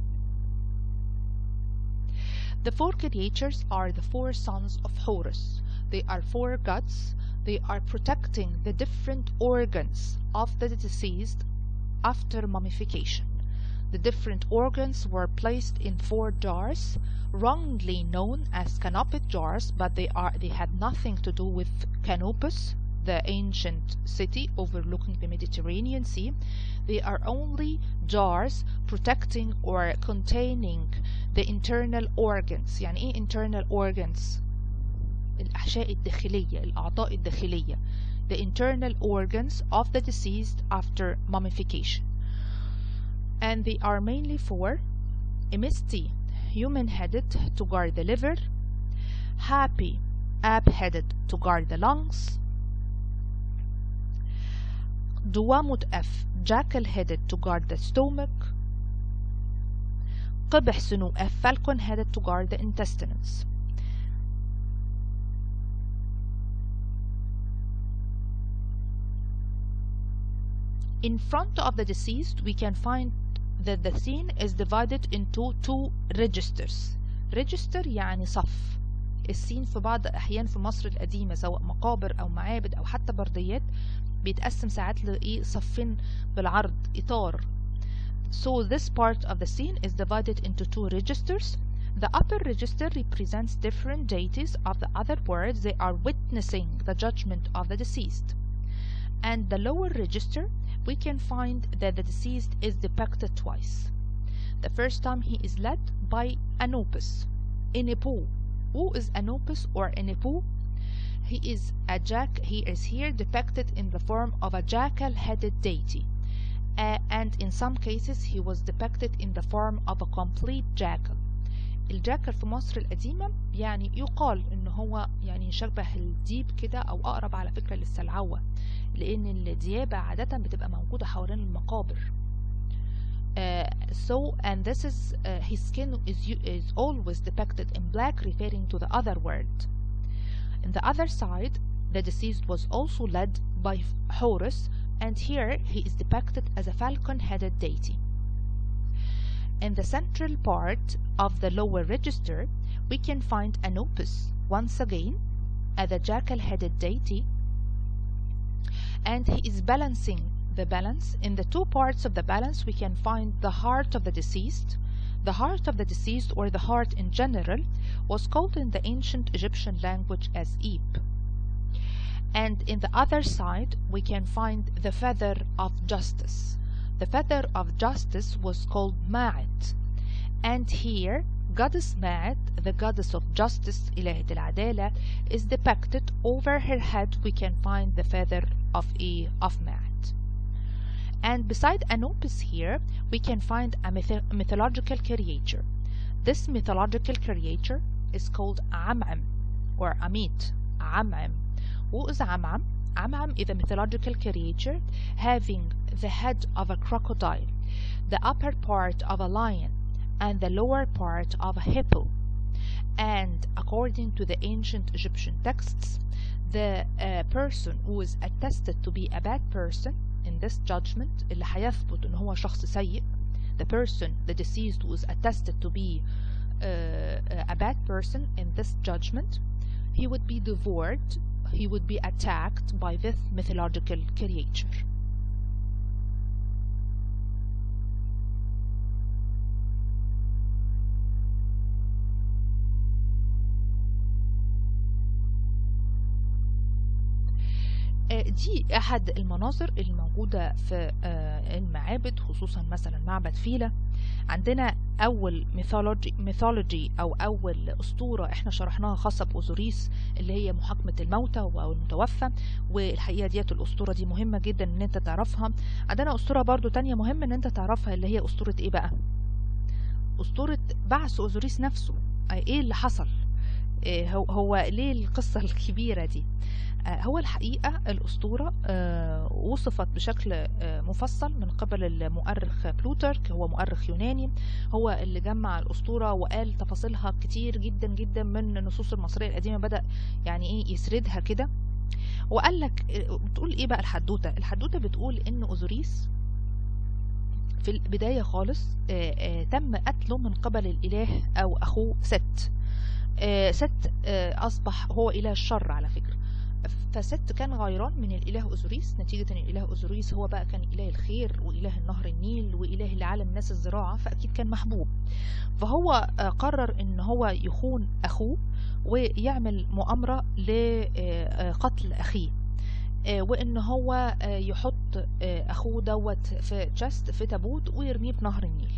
The four creatures are the four sons of Horus. They are four gods. They are protecting the different organs of the deceased after mummification. The different organs were placed in four jars, wrongly known as canopid jars, but they are they had nothing to do with Canopus, the ancient city overlooking the Mediterranean Sea. They are only jars protecting or containing the internal organs. يعني ايه internal organs؟ الأحشاء الداخلية، الأعضاء الداخلية. The internal organs of the deceased after mummification. and they are mainly for Emisti, human-headed to guard the liver, Happy, ape-headed to guard the lungs, Duwamut F, jackal-headed to guard the stomach, قبح سنو F, falcon-headed to guard the intestines. In front of the deceased, we can find that the scene is divided into two registers. register يعني صف. السين في بعض الأحيان في مصر القديمة سواء مقابر أو معابد أو حتى برديات بيتقسم ساعات لإيه صفين بالعرض إطار. So this part of the scene is divided into two registers. The upper register represents different deities of the other worlds. They are witnessing the judgment of the deceased. And the lower register we can find that the deceased is depicted twice. The first time he is led by Anubis, Enipu. Who is Anubis or Enipu? He is a jack. He is here depicted in the form of a jackal-headed deity, uh, and in some cases he was depicted in the form of a complete jackal الجاكل في مصر القديمة يعني يقال ان هو يعني شبه الديب كده او اقرب على فكرة للسلعوة لان الديابة عادة بتبقى موجودة حوالين المقابر Uh, so and this is uh, his skin is u- is always depicted in black referring to the other world in the other side the deceased was also led by Horus and here he is depicted as a falcon-headed deity in the central part of the lower register we can find Anubis once again as a jackal-headed deity and he is balancing the balance. In the two parts of the balance, we can find the heart of the deceased. The heart of the deceased, or the heart in general, was called in the ancient Egyptian language as Ib. And in the other side, we can find the feather of justice. The feather of justice was called Ma'at. And here, goddess Ma'at, the goddess of justice, إلهة العدالة, is depicted over her head. We can find the feather of E of Ma'at. And beside Anubis here, we can find a myth- mythological creature. This mythological creature is called Am'am or Amit. Am'am. Who is Am'am? Am'am is a mythological creature having the head of a crocodile, the upper part of a lion, and the lower part of a hippo. And according to the ancient Egyptian texts, the uh, person who is attested to be a bad person in this judgment اللي هيثبت ان هو شخص سيء the person the deceased who is attested to be uh, a bad person in this judgment he would be devoured he would be attacked by this mythological creature دي أحد المناظر الموجودة في المعابد خصوصا مثلا معبد فيلة عندنا أول ميثولوجي, ميثولوجي أو أول أسطورة إحنا شرحناها خاصة بأوزوريس اللي هي محاكمة الموتى أو المتوفى والحقيقة ديت الأسطورة دي مهمة جدا إن أنت تعرفها عندنا أسطورة برضو تانية مهمة إن أنت تعرفها اللي هي أسطورة إيه بقى أسطورة بعث أوزوريس نفسه إيه اللي حصل إيه هو, هو ليه القصة الكبيرة دي هو الحقيقة الأسطورة وصفت بشكل مفصل من قبل المؤرخ بلوترك هو مؤرخ يوناني هو اللي جمع الأسطورة وقال تفاصيلها كتير جدا جدا من النصوص المصرية القديمة بدأ يعني إيه يسردها كده وقال لك بتقول إيه بقى الحدوتة الحدوتة بتقول إن أوزوريس في البداية خالص تم قتله من قبل الإله أو أخوه ست ست أصبح هو إله الشر على فكرة فست كان غيران من الاله اوزوريس نتيجه ان الاله اوزوريس هو بقى كان اله الخير واله النهر النيل واله لعالم الناس الزراعه فاكيد كان محبوب فهو قرر ان هو يخون اخوه ويعمل مؤامره لقتل اخيه وان هو يحط اخوه دوت في تشست في تابوت ويرميه في نهر النيل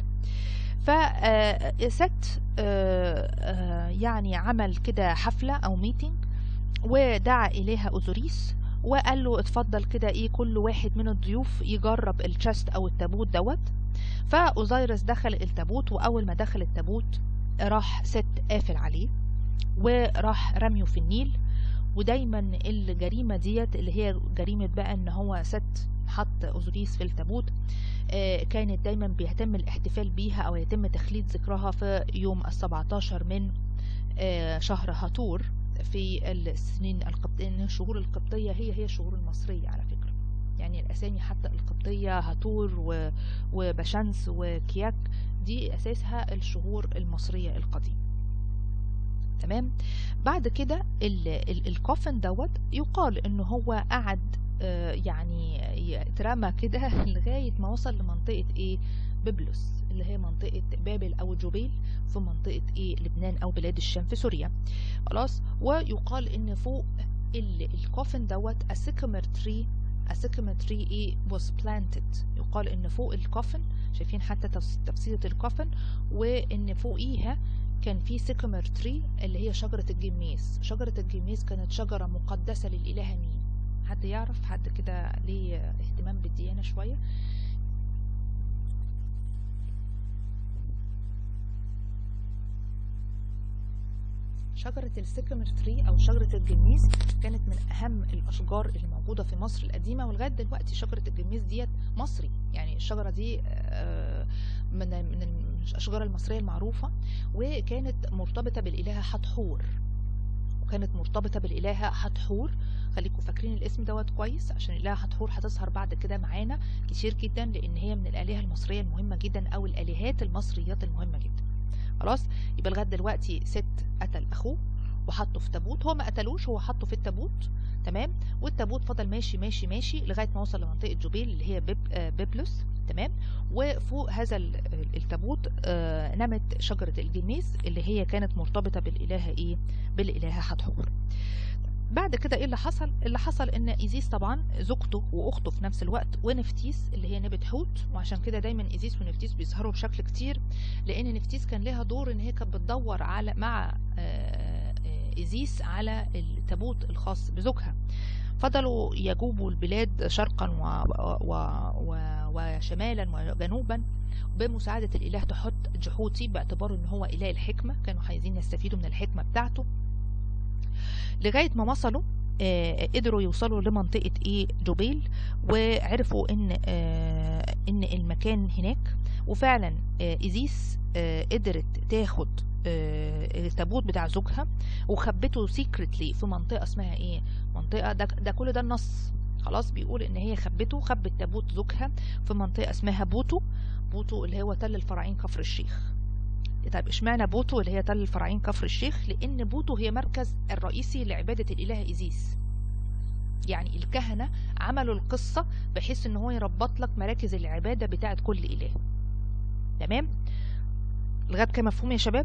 فست يعني عمل كده حفله او ميتنج ودعا إليها أوزوريس وقال له اتفضل كده ايه كل واحد من الضيوف يجرب التشست او التابوت دوت فأوزيرس دخل التابوت واول ما دخل التابوت راح ست قافل عليه وراح رميه في النيل ودايما الجريمة ديت اللي هي جريمة بقى ان هو ست حط أوزوريس في التابوت آه كانت دايما بيتم الاحتفال بيها او يتم تخليد ذكرها في يوم السبعتاشر من آه شهر هاتور في السنين القبطية إن الشهور القبطية هي هي الشهور المصرية على فكرة يعني الأسامي حتى القبطية هاتور وبشمس وكياك دي أساسها الشهور المصرية القديمة تمام بعد كده الكوفن دوت يقال ان هو قعد يعني يترمى كده لغاية ما وصل لمنطقة ايه ببلس اللي هي منطقة بابل أو جوبيل في منطقة إيه لبنان أو بلاد الشام في سوريا خلاص ويقال إن فوق الكوفن دوت السيكمر تري السيكمر تري إيه was planted يقال إن فوق الكوفن شايفين حتى تفسيرة الكوفن وإن فوقيها كان في سيكمر تري اللي هي شجرة الجميز شجرة الجميز كانت شجرة مقدسة للإله مين حد يعرف حد كده ليه اهتمام بالديانة شوية شجرة السيكامير تري أو شجرة الجميز كانت من أهم الأشجار اللي موجودة في مصر القديمة ولغاية دلوقتي شجرة الجميز ديت مصري يعني الشجرة دي آه، من من الأشجار المصرية المعروفة وكانت مرتبطة بالإلهة حتحور وكانت مرتبطة بالإلهة حتحور خليكم فاكرين الاسم دوت كويس عشان الإلهة حتحور هتظهر بعد كده معانا كتير جدا لأن هي من الآلهة المصرية المهمة جدا أو الآلهات المصريات المهمة جدا خلاص يبقى لغايه دلوقتي ست قتل اخوه وحطه في تابوت هو ما قتلوش هو حطه في التابوت تمام والتابوت فضل ماشي ماشي ماشي لغايه ما وصل لمنطقه جوبيل اللي هي بيب آه بيبلس تمام وفوق هذا ال- التابوت آه نمت شجره الجميز اللي هي كانت مرتبطه بالالهه ايه بالالهه حتحور بعد كده ايه اللي حصل اللي حصل ان ايزيس طبعا زوجته واخته في نفس الوقت ونفتيس اللي هي نبت حوت وعشان كده دايما ايزيس ونفتيس بيظهروا بشكل كتير لان نفتيس كان لها دور ان هي كانت بتدور على مع آه، آه، ايزيس على التابوت الخاص بزوجها فضلوا يجوبوا البلاد شرقا و... و... و... وشمالا وجنوبا بمساعدة الإله تحت جحوتي باعتباره إن هو إله الحكمة كانوا عايزين يستفيدوا من الحكمة بتاعته لغاية ما وصلوا آه، قدروا يوصلوا لمنطقة ايه جوبيل وعرفوا ان آه، ان المكان هناك وفعلا آه، ايزيس آه، قدرت تاخد آه، التابوت بتاع زوجها وخبته سيكريتلي في منطقة اسمها ايه منطقة ده, ده كل ده النص خلاص بيقول ان هي خبته خبت تابوت زوجها في منطقة اسمها بوتو بوتو اللي هو تل الفراعين كفر الشيخ طيب اشمعنى بوتو اللي هي تل الفراعين كفر الشيخ لان بوتو هي مركز الرئيسي لعبادة الاله ايزيس يعني الكهنة عملوا القصة بحيث ان هو يربط لك مراكز العبادة بتاعت كل اله تمام لغاية كده مفهوم يا شباب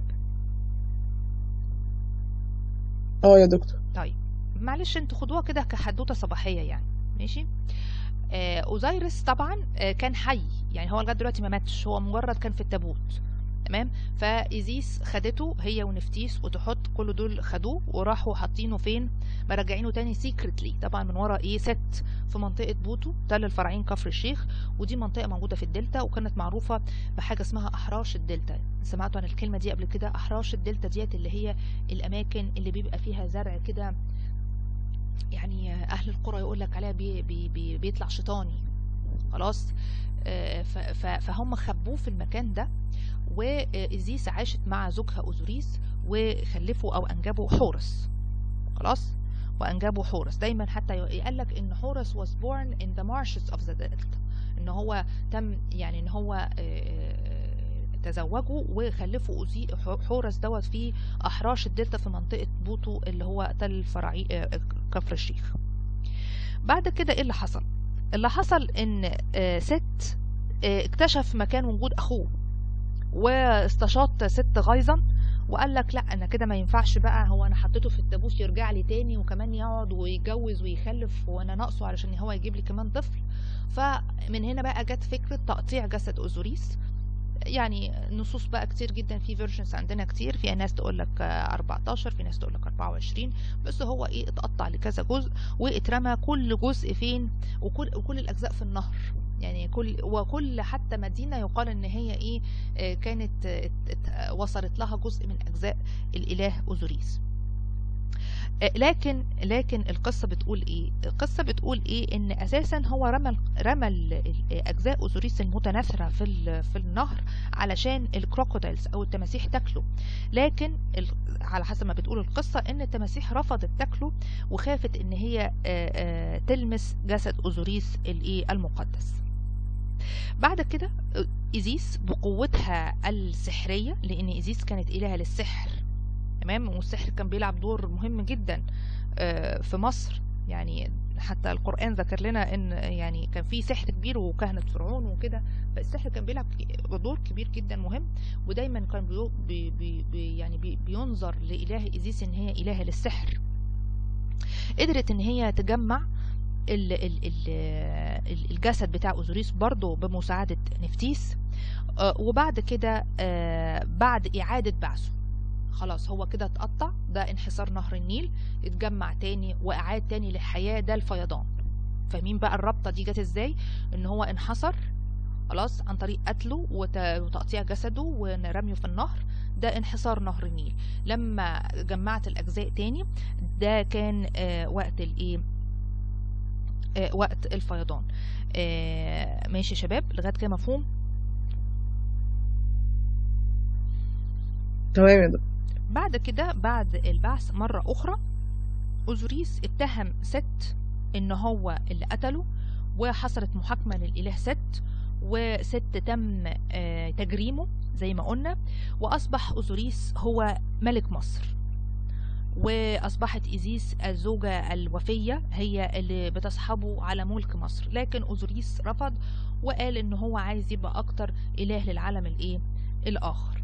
اه يا دكتور طيب معلش انتوا خدوها كده كحدوته صباحيه يعني ماشي آه اوزيرس طبعا آه كان حي يعني هو لغايه دلوقتي ما ماتش هو مجرد كان في التابوت تمام فايزيس خدته هي ونفتيس وتحط كل دول خدوه وراحوا حاطينه فين مرجعينه تاني سيكريتلي طبعا من ورا ايه ست في منطقه بوتو تل الفراعين كفر الشيخ ودي منطقه موجوده في الدلتا وكانت معروفه بحاجه اسمها احراش الدلتا سمعتوا عن الكلمه دي قبل كده احراش الدلتا ديت اللي هي الاماكن اللي بيبقى فيها زرع كده يعني اهل القرى يقول لك عليها بي بي بي بيطلع شيطاني خلاص آه، ف- ف- فهم خبوه في المكان ده وإيزيس عاشت مع زوجها أوزوريس وخلفوا أو أنجبوا حورس خلاص وأنجبوا حورس دايما حتى يقول لك إن حورس was born in the marshes of the delta إن هو تم يعني إن هو آه، تزوجوا وخلفوا أوزي حورس دوت في أحراش الدلتا في منطقة بوتو اللي هو تل الفراعي آه، كفر الشيخ بعد كده ايه اللي حصل اللي حصل ان آه، ست آه، اكتشف مكان وجود اخوه واستشاط ست غيظا وقال لك لا انا كده ما ينفعش بقى هو انا حطيته في التابوت يرجع لي تاني وكمان يقعد ويتجوز ويخلف وانا ناقصه علشان هو يجيب لي كمان طفل فمن هنا بقى جت فكره تقطيع جسد اوزوريس يعني نصوص بقى كتير جدا في فيرجنز عندنا كتير في ناس تقول لك 14 في ناس تقول لك 24 بس هو ايه اتقطع لكذا جزء واترمى كل جزء فين وكل وكل الاجزاء في النهر يعني كل وكل حتى مدينه يقال ان هي ايه آه، كانت آه، ات- ات- وصلت لها جزء من اجزاء الاله اوزوريس آه، لكن لكن القصه بتقول ايه القصه بتقول ايه ان اساسا هو رمى ال- رمى ال- ال- اجزاء اوزوريس المتناثره في ال- في النهر علشان الكروكوديلز او التماسيح تاكله لكن ال- على حسب ما بتقول القصه ان التماسيح رفضت تاكله وخافت ان هي آه، آه، تلمس جسد اوزوريس الايه المقدس بعد كده آه، ايزيس بقوتها السحريه لان ايزيس كانت الهه للسحر تمام والسحر كان بيلعب دور مهم جدا آه، في مصر يعني حتى القرآن ذكر لنا ان يعني كان في سحر كبير وكهنة فرعون وكده فالسحر كان بيلعب دور كبير جدا مهم ودايما كان بيو بي بي بي يعني بي بينظر لإله إيزيس ان هي إله للسحر قدرت ان هي تجمع ال ال ال ال- الجسد بتاع اوزوريس برضه بمساعدة نفتيس آه، وبعد كده آه، بعد إعادة بعثه خلاص هو كده اتقطع ده انحسار نهر النيل اتجمع تاني وإعاد تاني للحياة ده الفيضان فاهمين بقى الرابطة دي جت ازاي ان هو انحصر خلاص عن طريق قتله وت- وتقطيع جسده ورميه في النهر ده انحسار نهر النيل لما جمعت الاجزاء تاني ده كان آه وقت الايه آه وقت الفيضان آه ماشي يا شباب لغايه كده مفهوم تمام يا دكتور بعد كده بعد البعث مرة أخرى أوزوريس اتهم ست إن هو اللي قتله وحصلت محاكمة للإله ست وست تم آه، تجريمه زي ما قلنا وأصبح أوزوريس هو ملك مصر وأصبحت إيزيس الزوجة الوفية هي اللي بتصحبه على ملك مصر لكن أوزوريس رفض وقال إن هو عايز يبقى أكتر إله للعالم الإيه الآخر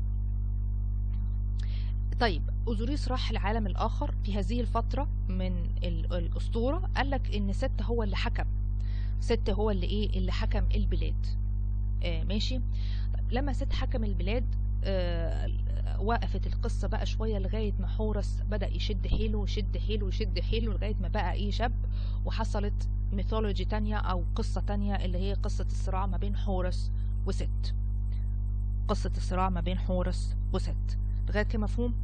طيب أوزوريس راح العالم الآخر في هذه الفترة من ال- الأسطورة قال لك إن ست هو اللي حكم ست هو اللي إيه اللي حكم البلاد آه ماشي طيب لما ست حكم البلاد آه وقفت القصة بقى شوية لغاية ما حورس بدأ يشد حيله يشد حيله يشد حيله لغاية ما بقى إيه شاب وحصلت ميثولوجي تانية أو قصة تانية اللي هي قصة الصراع ما بين حورس وست قصة الصراع ما بين حورس وست لغاية كده مفهوم؟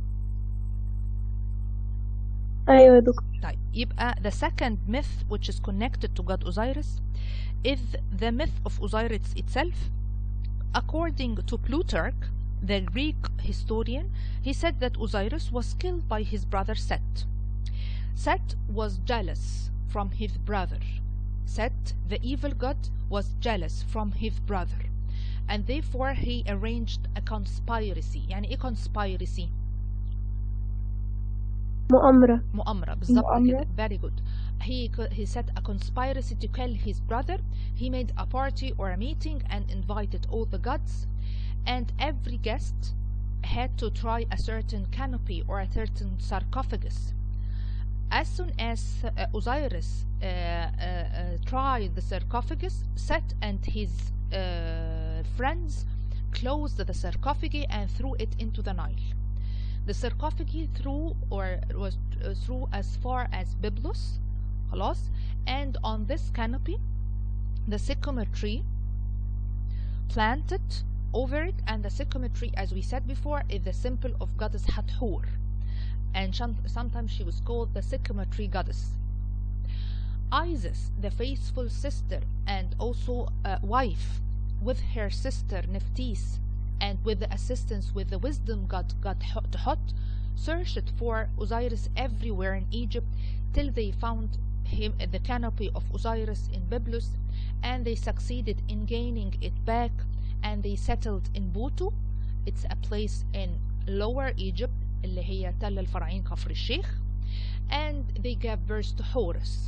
أيوة يا دكتور طيب يبقى the second myth which is connected to God Osiris is the myth of Osiris itself. According to Plutarch, the Greek historian, he said that Osiris was killed by his brother Set. Set was jealous from his brother. Set, the evil god, was jealous from his brother. And therefore he arranged a conspiracy. يعني ايه conspiracy؟ مؤامرة مؤامرة بالظبط مؤامرة. كده very good he co- he set a conspiracy to kill his brother he made a party or a meeting and invited all the gods and every guest had to try a certain canopy or a certain sarcophagus as soon as uh, Osiris uh, uh, uh, tried the sarcophagus Set and his uh, friends closed the sarcophagi and threw it into the Nile the sarcophagi threw or was uh, through as far as Byblos خلاص and on this canopy the sycamore tree planted over it and the sycamore tree as we said before is the symbol of goddess Hathor and shom- sometimes she was called the sycamore tree goddess Isis the faithful sister and also uh, wife with her sister Nephthys and with the assistance with the wisdom god god Tuhot searched for Osiris everywhere in Egypt till they found him the canopy of Osiris in Byblos and they succeeded in gaining it back and they settled in Butu it's a place in lower Egypt اللي هي تل الفراعين كفر الشيخ and they gave birth to Horus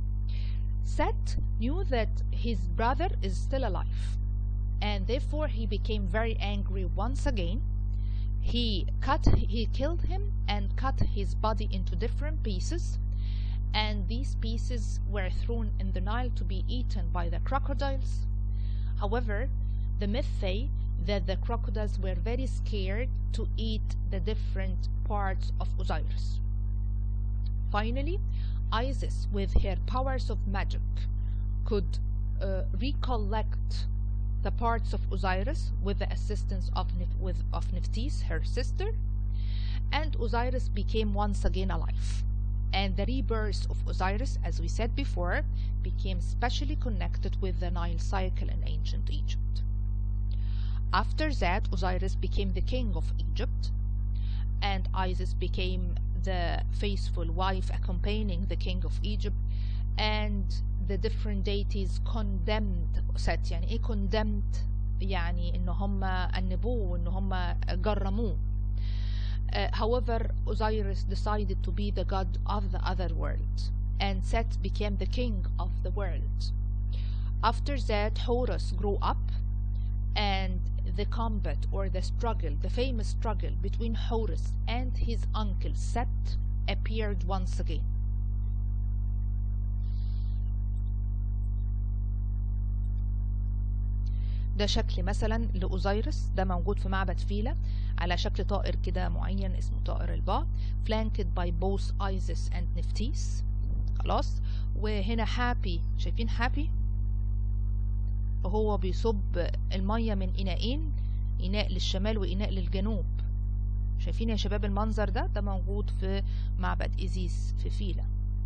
Set knew that his brother is still alive and therefore he became very angry once again he cut he killed him and cut his body into different pieces and these pieces were thrown in the Nile to be eaten by the crocodiles however the myth say that the crocodiles were very scared to eat the different parts of Osiris finally Isis with her powers of magic could uh, recollect the parts of Osiris with the assistance of, Nef- with, of Nephthys, her sister, and Osiris became once again alive. And the rebirth of Osiris, as we said before, became specially connected with the Nile cycle in ancient Egypt. After that, Osiris became the king of Egypt, and Isis became the faithful wife accompanying the king of Egypt, and the different deities condemned Set يعني ايه condemned يعني ان هم أنبوه وان هم جرموه Uh, however, Osiris decided to be the god of the other world, and Set became the king of the world. After that, Horus grew up, and the combat or the struggle, the famous struggle between Horus and his uncle Set appeared once again. ده شكل مثلا لأوزيرس ده موجود في معبد فيلا على شكل طائر كده معين اسمه طائر البا flanked by both Isis and Nephthys خلاص وهنا حابي شايفين حابي وهو بيصب المية من إناءين إناء للشمال وإناء للجنوب شايفين يا شباب المنظر ده ده موجود في معبد إيزيس في فيلا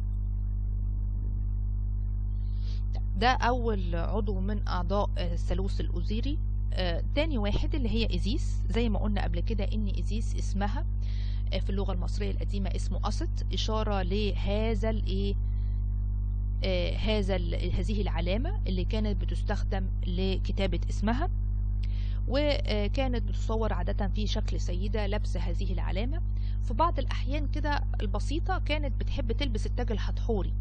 ده أول عضو من أعضاء آه، الثالوث الأوزيري آه، تاني واحد اللي هي إيزيس زي ما قلنا قبل كده إن إيزيس اسمها آه، في اللغة المصرية القديمة اسمه أسط إشارة لهذا الإيه آه، هذا ال- هذه العلامة اللي كانت بتستخدم لكتابة اسمها وكانت بتصور عادة في شكل سيدة لابسة هذه العلامة في بعض الأحيان كده البسيطة كانت بتحب تلبس التاج الحتحوري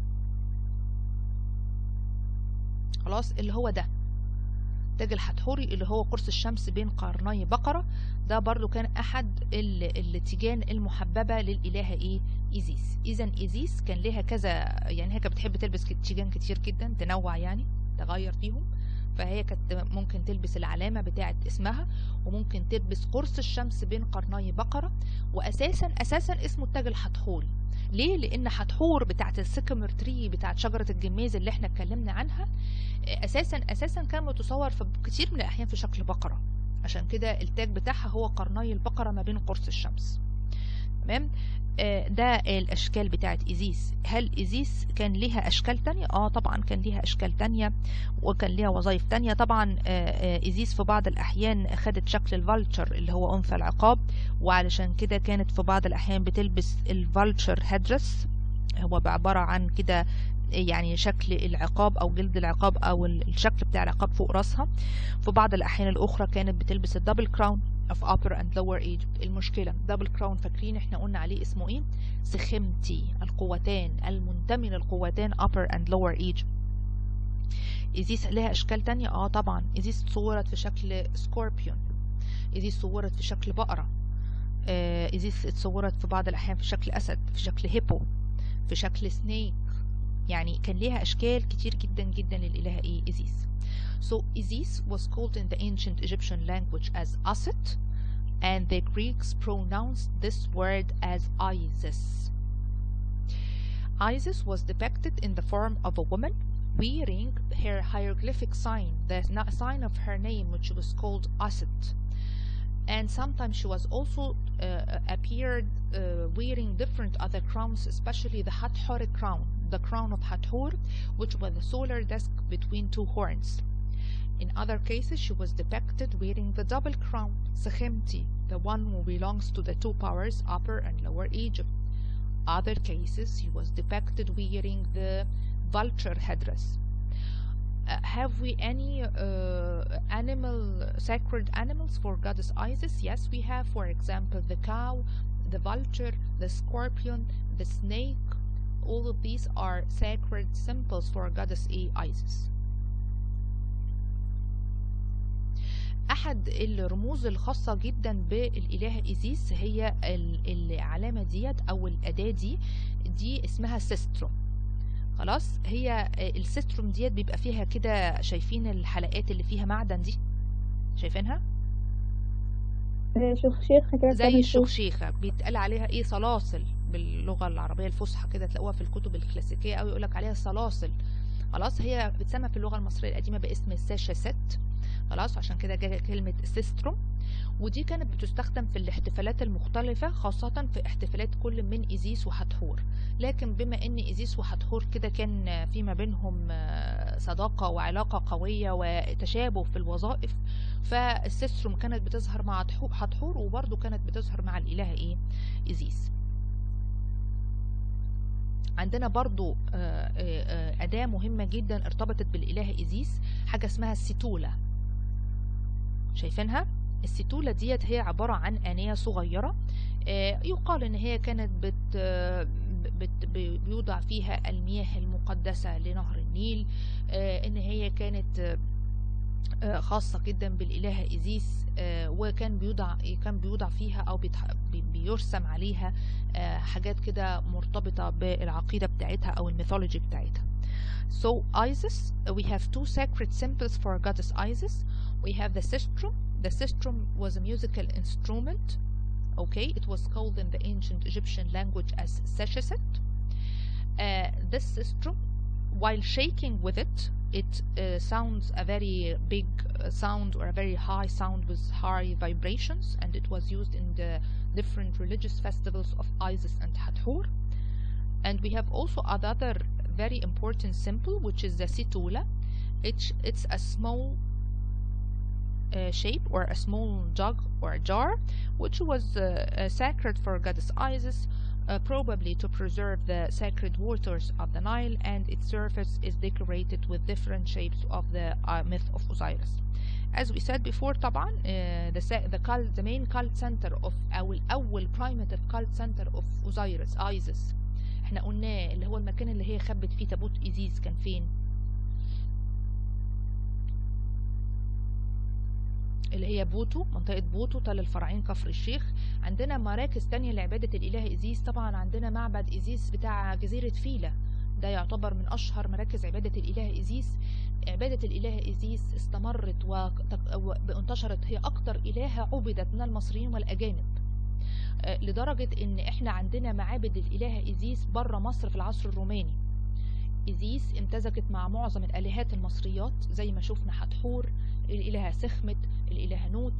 خلاص اللي هو ده تاج الحتحوري اللي هو قرص الشمس بين قرني بقرة ده برضو كان أحد ال- التيجان المحببة للإلهة إيه إيزيس إذا إيزيس كان لها كذا يعني هي كانت بتحب تلبس كت- تيجان كتير جدا تنوع يعني تغير فيهم فهي كانت ممكن تلبس العلامة بتاعة اسمها وممكن تلبس قرص الشمس بين قرني بقرة وأساسا أساسا اسمه التاج الحتحوري ليه؟ لأن حتحور بتاعة السيكامور تري بتاعة شجرة الجميز اللي احنا اتكلمنا عنها اساسا اساسا كان متصور في كتير من الاحيان في شكل بقره عشان كده التاج بتاعها هو قرني البقره ما بين قرص الشمس تمام آه، ده الاشكال بتاعت ايزيس هل ايزيس كان ليها اشكال تانية اه طبعا كان ليها اشكال تانية وكان ليها وظائف تانية طبعا آه، آه، ايزيس في بعض الاحيان خدت شكل الفالتشر اللي هو انثى العقاب وعلشان كده كانت في بعض الاحيان بتلبس الفالتشر هيدرس هو عبارة عن كده يعني شكل العقاب او جلد العقاب او ال- الشكل بتاع العقاب فوق راسها في بعض الاحيان الاخرى كانت بتلبس الدبل كراون of upper and lower Egypt المشكلة دبل كراون فاكرين احنا قلنا عليه اسمه ايه سخمتي القوتان المنتمي للقوتان upper and lower Egypt إيزيس لها أشكال تانية اه طبعا إيزيس صورت في شكل سكوربيون إيزيس صورت في شكل بقرة آه، إيزيس اتصورت في بعض الأحيان في شكل أسد في شكل هيبو في شكل سنيك يعني كان ليها أشكال كتير جدا جدا للإلهة إيه إيزيس So Isis was called in the ancient Egyptian language as Aset and the Greeks pronounced this word as Isis. Isis was depicted in the form of a woman wearing her hieroglyphic sign, the na- sign of her name, which was called Aset. And sometimes she was also uh, appeared uh, wearing different other crowns, especially the Hathor crown, the crown of Hathor, which was the solar disk between two horns. In other cases, she was depicted wearing the double crown, Sekhemti, the one who belongs to the two powers, Upper and Lower Egypt. Other cases, she was depicted wearing the vulture headdress. Uh, have we any uh, animal, sacred animals for goddess Isis? Yes, we have. For example, the cow, the vulture, the scorpion, the snake. All of these are sacred symbols for goddess A Isis. احد الرموز الخاصة جدا بالإلهة إيزيس هي ال- العلامة ديت او الأداة دي دي اسمها سيستروم خلاص هي السيستروم ديت بيبقى فيها كده شايفين الحلقات اللي فيها معدن دي شايفينها آه، شخشيخة كده زي بتعمل الشخشيخة بيتقال عليها ايه صلاصل باللغة العربية الفصحى كده تلاقوها في الكتب الكلاسيكية أوي يقولك عليها صلاصل خلاص هي بتسمى في اللغة المصرية القديمة باسم الساشاسات خلاص عشان كده جاء كلمة سيستروم ودي كانت بتستخدم في الاحتفالات المختلفة خاصة في احتفالات كل من إيزيس وحتحور لكن بما ان إيزيس وحتحور كده كان في ما بينهم آه، صداقة وعلاقة قوية وتشابه في الوظائف فالسيستروم كانت بتظهر مع تحو- حتحور وبرضه كانت بتظهر مع الإله إيه إيزيس عندنا برضو آه، آه، آه، أداة مهمة جدا ارتبطت بالإله إيزيس حاجة اسمها الستولة شايفينها الستولة ديت هي عبارة عن آنية صغيرة آه، يقال إن هي كانت بت آه، بت بي- بيوضع فيها المياه المقدسة لنهر النيل آه، إن هي كانت آه، آه، خاصة جدا بالإلهة إيزيس آه، وكان بيوضع كان بيوضع فيها أو بيتح- بي- بيرسم عليها آه، حاجات كده مرتبطة بالعقيدة بتاعتها أو الميثولوجي بتاعتها. So Isis, uh, we have two sacred symbols for goddess Isis. We have the sistrum. The sistrum was a musical instrument. Okay, it was called in the ancient Egyptian language as sesheset. Uh, this sistrum, while shaking with it, it uh, sounds a very big uh, sound or a very high sound with high vibrations and it was used in the different religious festivals of Isis and Hathor and we have also another very important symbol which is the situla it's, it's a small uh, shape or a small jug or a jar which was uh, uh, sacred for goddess Isis uh, probably to preserve the sacred waters of the Nile and its surface is decorated with different shapes of the uh, myth of Osiris as we said before طبعا uh, the, sa- the, cult, the main cult center of أو الأول primitive cult center of Osiris Isis احنا قلنا اللي هو المكان اللي هي خبت فيه تابوت إيزيس كان فين اللي هي بوتو منطقة بوتو تل الفراعين كفر الشيخ عندنا مراكز تانية لعبادة الإله إيزيس طبعا عندنا معبد إيزيس بتاع جزيرة فيلا ده يعتبر من أشهر مراكز عبادة الإله إيزيس عبادة الإله إيزيس استمرت وتك- وانتشرت هي أكتر إلهة عبدت من المصريين والأجانب آه، لدرجة إن إحنا عندنا معابد الإله إيزيس بره مصر في العصر الروماني إيزيس امتزجت مع معظم الآلهات المصريات زي ما شفنا حتحور الإلهة سخمت الإلهة نوت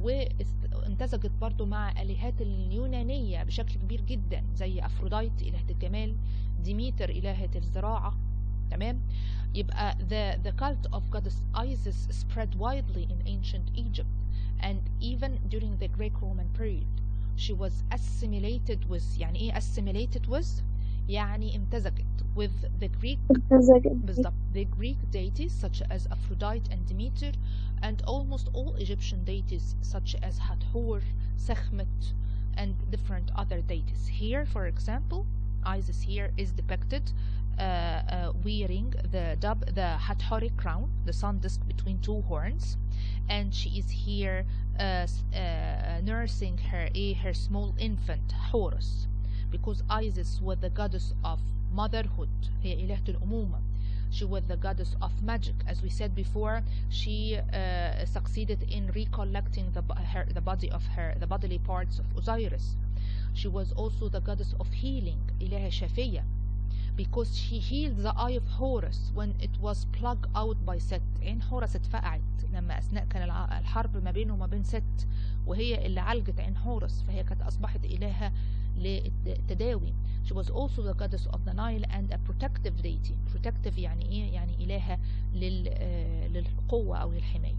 وامتزجت برضو مع آلهات اليونانية بشكل كبير جدا زي أفروديت إلهة الجمال ديميتر إلهة الزراعة تمام يبقى the, the cult of goddess Isis spread widely in ancient Egypt and even during the Greek-Roman period she was assimilated with يعني ايه assimilated with يعني امتزجت with the Greek بالضبط the Greek deities such as Aphrodite and Demeter and almost all Egyptian deities such as Hathor, Sekhmet and different other deities. Here, for example, Isis here is depicted uh, uh, wearing the dub, the Hathoric crown, the sun disk between two horns, and she is here uh, s- uh, nursing her eh, her small infant Horus, because Isis was the goddess of motherhood. هي إلهة الأمومة. She was the goddess of magic. As we said before, she uh, succeeded in recollecting the, bo- her, the body of her, the bodily parts of Osiris. She was also the goddess of healing, إلهة شافية, because she healed the eye of Horus when it was plugged out by Set. عين حورس اتفقعت لما أثناء كان الع- الحرب ما بينه وما بين ست وهي اللي عالجت عين حورس فهي كانت أصبحت إلهة للتداوي. She was also the goddess of the Nile and a protective deity. Protective يعني إيه؟ يعني إلهة لل, آه، للقوة أو للحماية.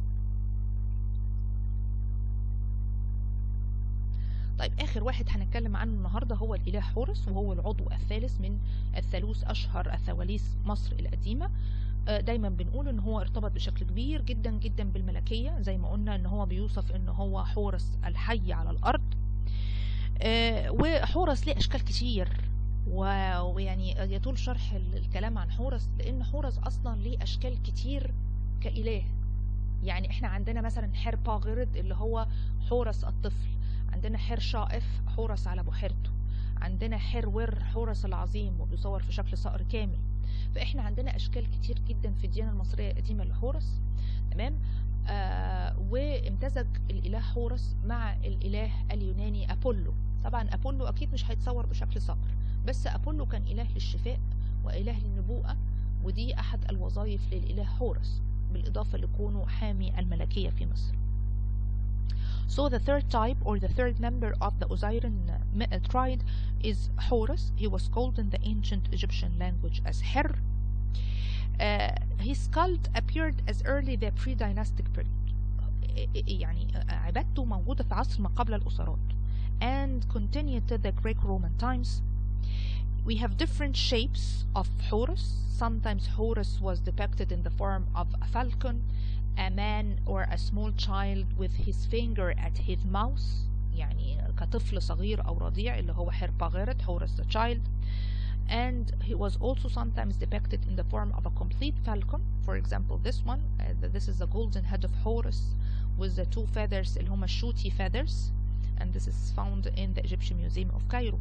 طيب آخر واحد هنتكلم عنه النهاردة هو الإله حورس وهو العضو الثالث من الثالوث أشهر الثواليث مصر القديمة آه، دايما بنقول ان هو ارتبط بشكل كبير جدا جدا بالملكية زي ما قلنا ان هو بيوصف ان هو حورس الحي على الارض آه، وحورس ليه اشكال كتير و- ويعني يطول شرح ال- الكلام عن حورس لان حورس اصلا ليه اشكال كتير كاله يعني احنا عندنا مثلا حر باغرد اللي هو حورس الطفل عندنا حر شائف حورس على بحيرته عندنا حر ور حورس العظيم وبيصور في شكل صقر كامل فاحنا عندنا اشكال كتير جدا في الديانه المصريه القديمه لحورس تمام آه وامتزج الاله حورس مع الاله اليوناني ابولو طبعا ابولو اكيد مش هيتصور بشكل صقر بس ابولو كان اله للشفاء واله للنبوءه ودي احد الوظائف للاله حورس بالاضافه لكونه حامي الملكيه في مصر So the third type or the third member of the Osirian uh, mi- uh, tribe is Horus. He was called in the ancient Egyptian language as Her. Uh, his cult appeared as early the pre-dynastic period. يعني عبادته موجودة في عصر ما قبل الأسرات and continued to the Greek-Roman times. We have different shapes of Horus. Sometimes Horus was depicted in the form of a falcon, a man or a small child with his finger at his mouth يعني كطفل صغير أو رضيع اللي هو حرباغيرت Horus the child and he was also sometimes depicted in the form of a complete falcon for example this one uh, th- this is the golden head of Horus with the two feathers اللي هما shooty feathers and this is found in the Egyptian Museum of Cairo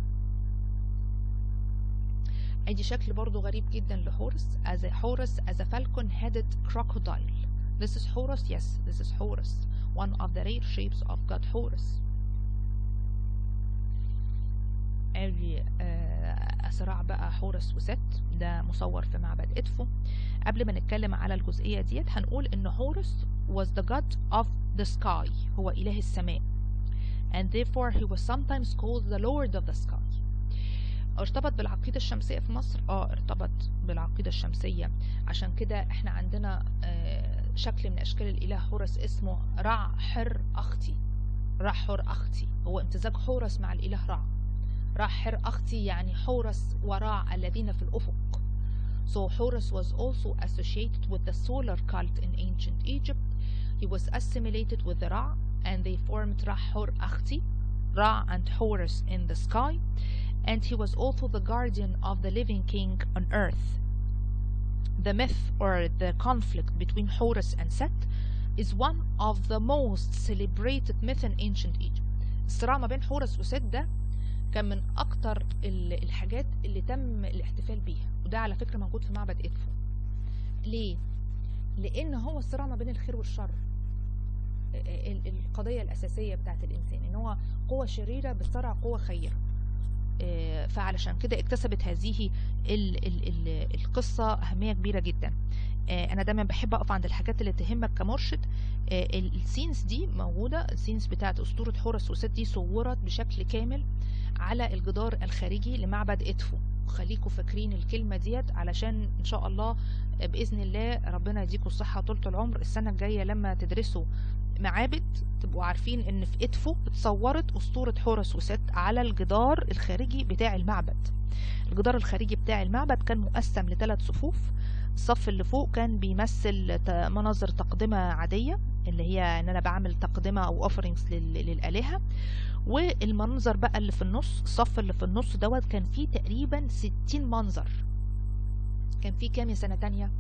ادي شكل برضو غريب جدا لحورس as a Horus as a falcon headed crocodile this is Horus yes this is Horus one of the rare shapes of god Horus ادي uh, يبقى صراع بقى حورس وست ده مصور في معبد ادفو قبل ما نتكلم على الجزئية ديت هنقول ان حورس was the god of the sky هو اله السماء and therefore he was sometimes called the lord of the sky ارتبط بالعقيدة الشمسية في مصر اه ارتبط بالعقيدة الشمسية عشان كده احنا عندنا آه شكل من اشكال الاله حورس اسمه رع حر اختي رع حر اختي هو امتزاج حورس مع الاله رع رع حر اختي يعني حورس ورع الذين في الافق So Horus was also associated with the solar cult in ancient Egypt. He was assimilated with the Ra and they formed Ra Hor Akhti, Ra and Horus in the sky. And he was also the guardian of the living king on earth. The myth or the conflict between Horus and Set is one of the most celebrated myth in ancient Egypt. الصراع ما بين حورس وست ده كان من اكتر ال- الحاجات اللي تم الاحتفال بيها وده على فكرة موجود في معبد ادفو ليه لان هو الصراع ما بين الخير والشر ال- ال- القضية الأساسية بتاعت الإنسان إن هو قوة شريرة بتصارع قوة خيرة آه، فعلشان كده اكتسبت هذه ال ال ال القصة أهمية كبيرة جدا آه، أنا دايما بحب أقف عند الحاجات اللي تهمك كمرشد آه، ال- السينز دي موجودة السينز بتاعت أسطورة حورس وست دي صورت بشكل كامل على الجدار الخارجي لمعبد إدفو خليكوا فاكرين الكلمة ديت علشان إن شاء الله آه، بإذن الله ربنا يديكوا الصحة وطولة العمر السنة الجاية لما تدرسوا معابد تبقوا عارفين ان في ادفو اتصورت اسطورة حورس وست على الجدار الخارجي بتاع المعبد الجدار الخارجي بتاع المعبد كان مقسم لثلاث صفوف الصف اللي فوق كان بيمثل ت- مناظر تقدمة عادية اللي هي ان انا بعمل تقدمة او offerings لل- للآلهة والمنظر بقى اللي في النص الصف اللي في النص دوت كان فيه تقريبا 60 منظر كان فيه كام يا سنة تانية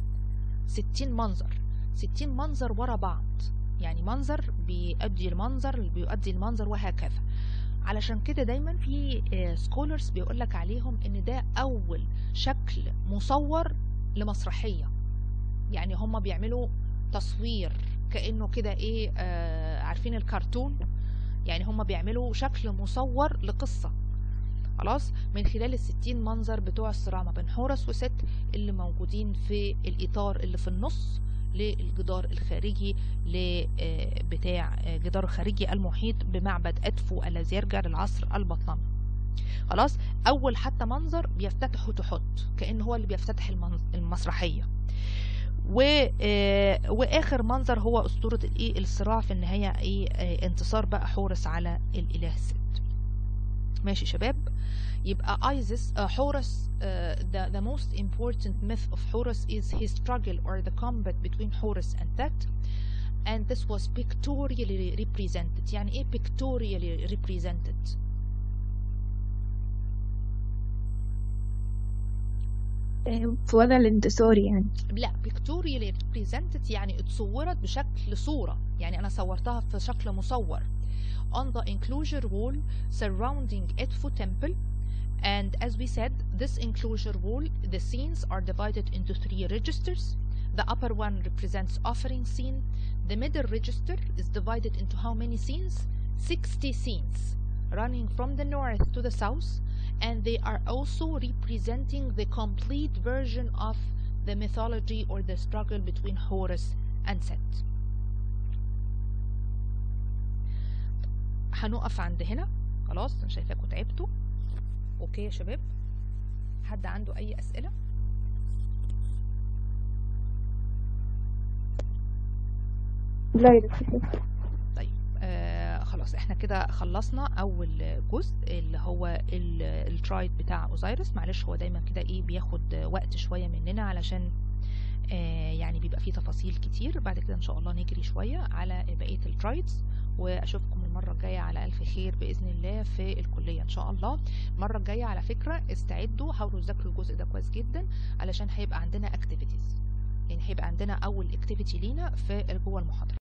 60 منظر 60 منظر ورا بعض يعني منظر بيؤدي المنظر اللي بيؤدي المنظر وهكذا علشان كده دايما في سكولرز بيقولك عليهم ان ده اول شكل مصور لمسرحية يعني هم بيعملوا تصوير كأنه كده ايه آه عارفين الكرتون يعني هم بيعملوا شكل مصور لقصة خلاص من خلال الستين منظر بتوع الصراع ما بين حورس وست اللي موجودين في الإطار اللي في النص للجدار الخارجي ل- آه، بتاع آه، جدار خارجي المحيط بمعبد أدفو الذي يرجع للعصر البطلمي خلاص أول حتى منظر بيفتتحه تحط كأنه هو اللي بيفتتح المنظ- المسرحية و آه، واخر منظر هو اسطوره الايه الصراع في النهايه ايه آه، انتصار بقى حورس على الاله ست ماشي شباب يبقى ايزيس uh, حورس uh, the, the most important myth of Horus is his struggle or the combat between Horus and Tet and this was pictorially represented يعني ايه pictorially represented آه، في وضع الانتصار يعني لا pictorially represented يعني اتصورت بشكل صورة يعني أنا صورتها في شكل مصور on the enclosure wall surrounding Edfu temple and as we said this enclosure wall the scenes are divided into three registers the upper one represents offering scene the middle register is divided into how many scenes 60 scenes running from the north to the south and they are also representing the complete version of the mythology or the struggle between Horus and Set. هنقف عند هنا خلاص انا شايفاكم تعبتوا اوكي يا شباب حد عنده اي اسئله لا يا دكتور طيب آه خلاص احنا كده خلصنا اول جزء اللي هو الترايد بتاع اوزايرس معلش هو دايما كده ايه بياخد وقت شويه مننا علشان آه يعني بيبقى فيه تفاصيل كتير بعد كده ان شاء الله نجري شويه على بقيه الترايدز واشوفكم المره الجايه على الف خير باذن الله في الكليه ان شاء الله المره الجايه على فكره استعدوا حاولوا تذاكروا الجزء ده كويس جدا علشان هيبقى عندنا اكتيفيتيز يعني هيبقى عندنا اول اكتيفيتي لينا في جوه المحاضره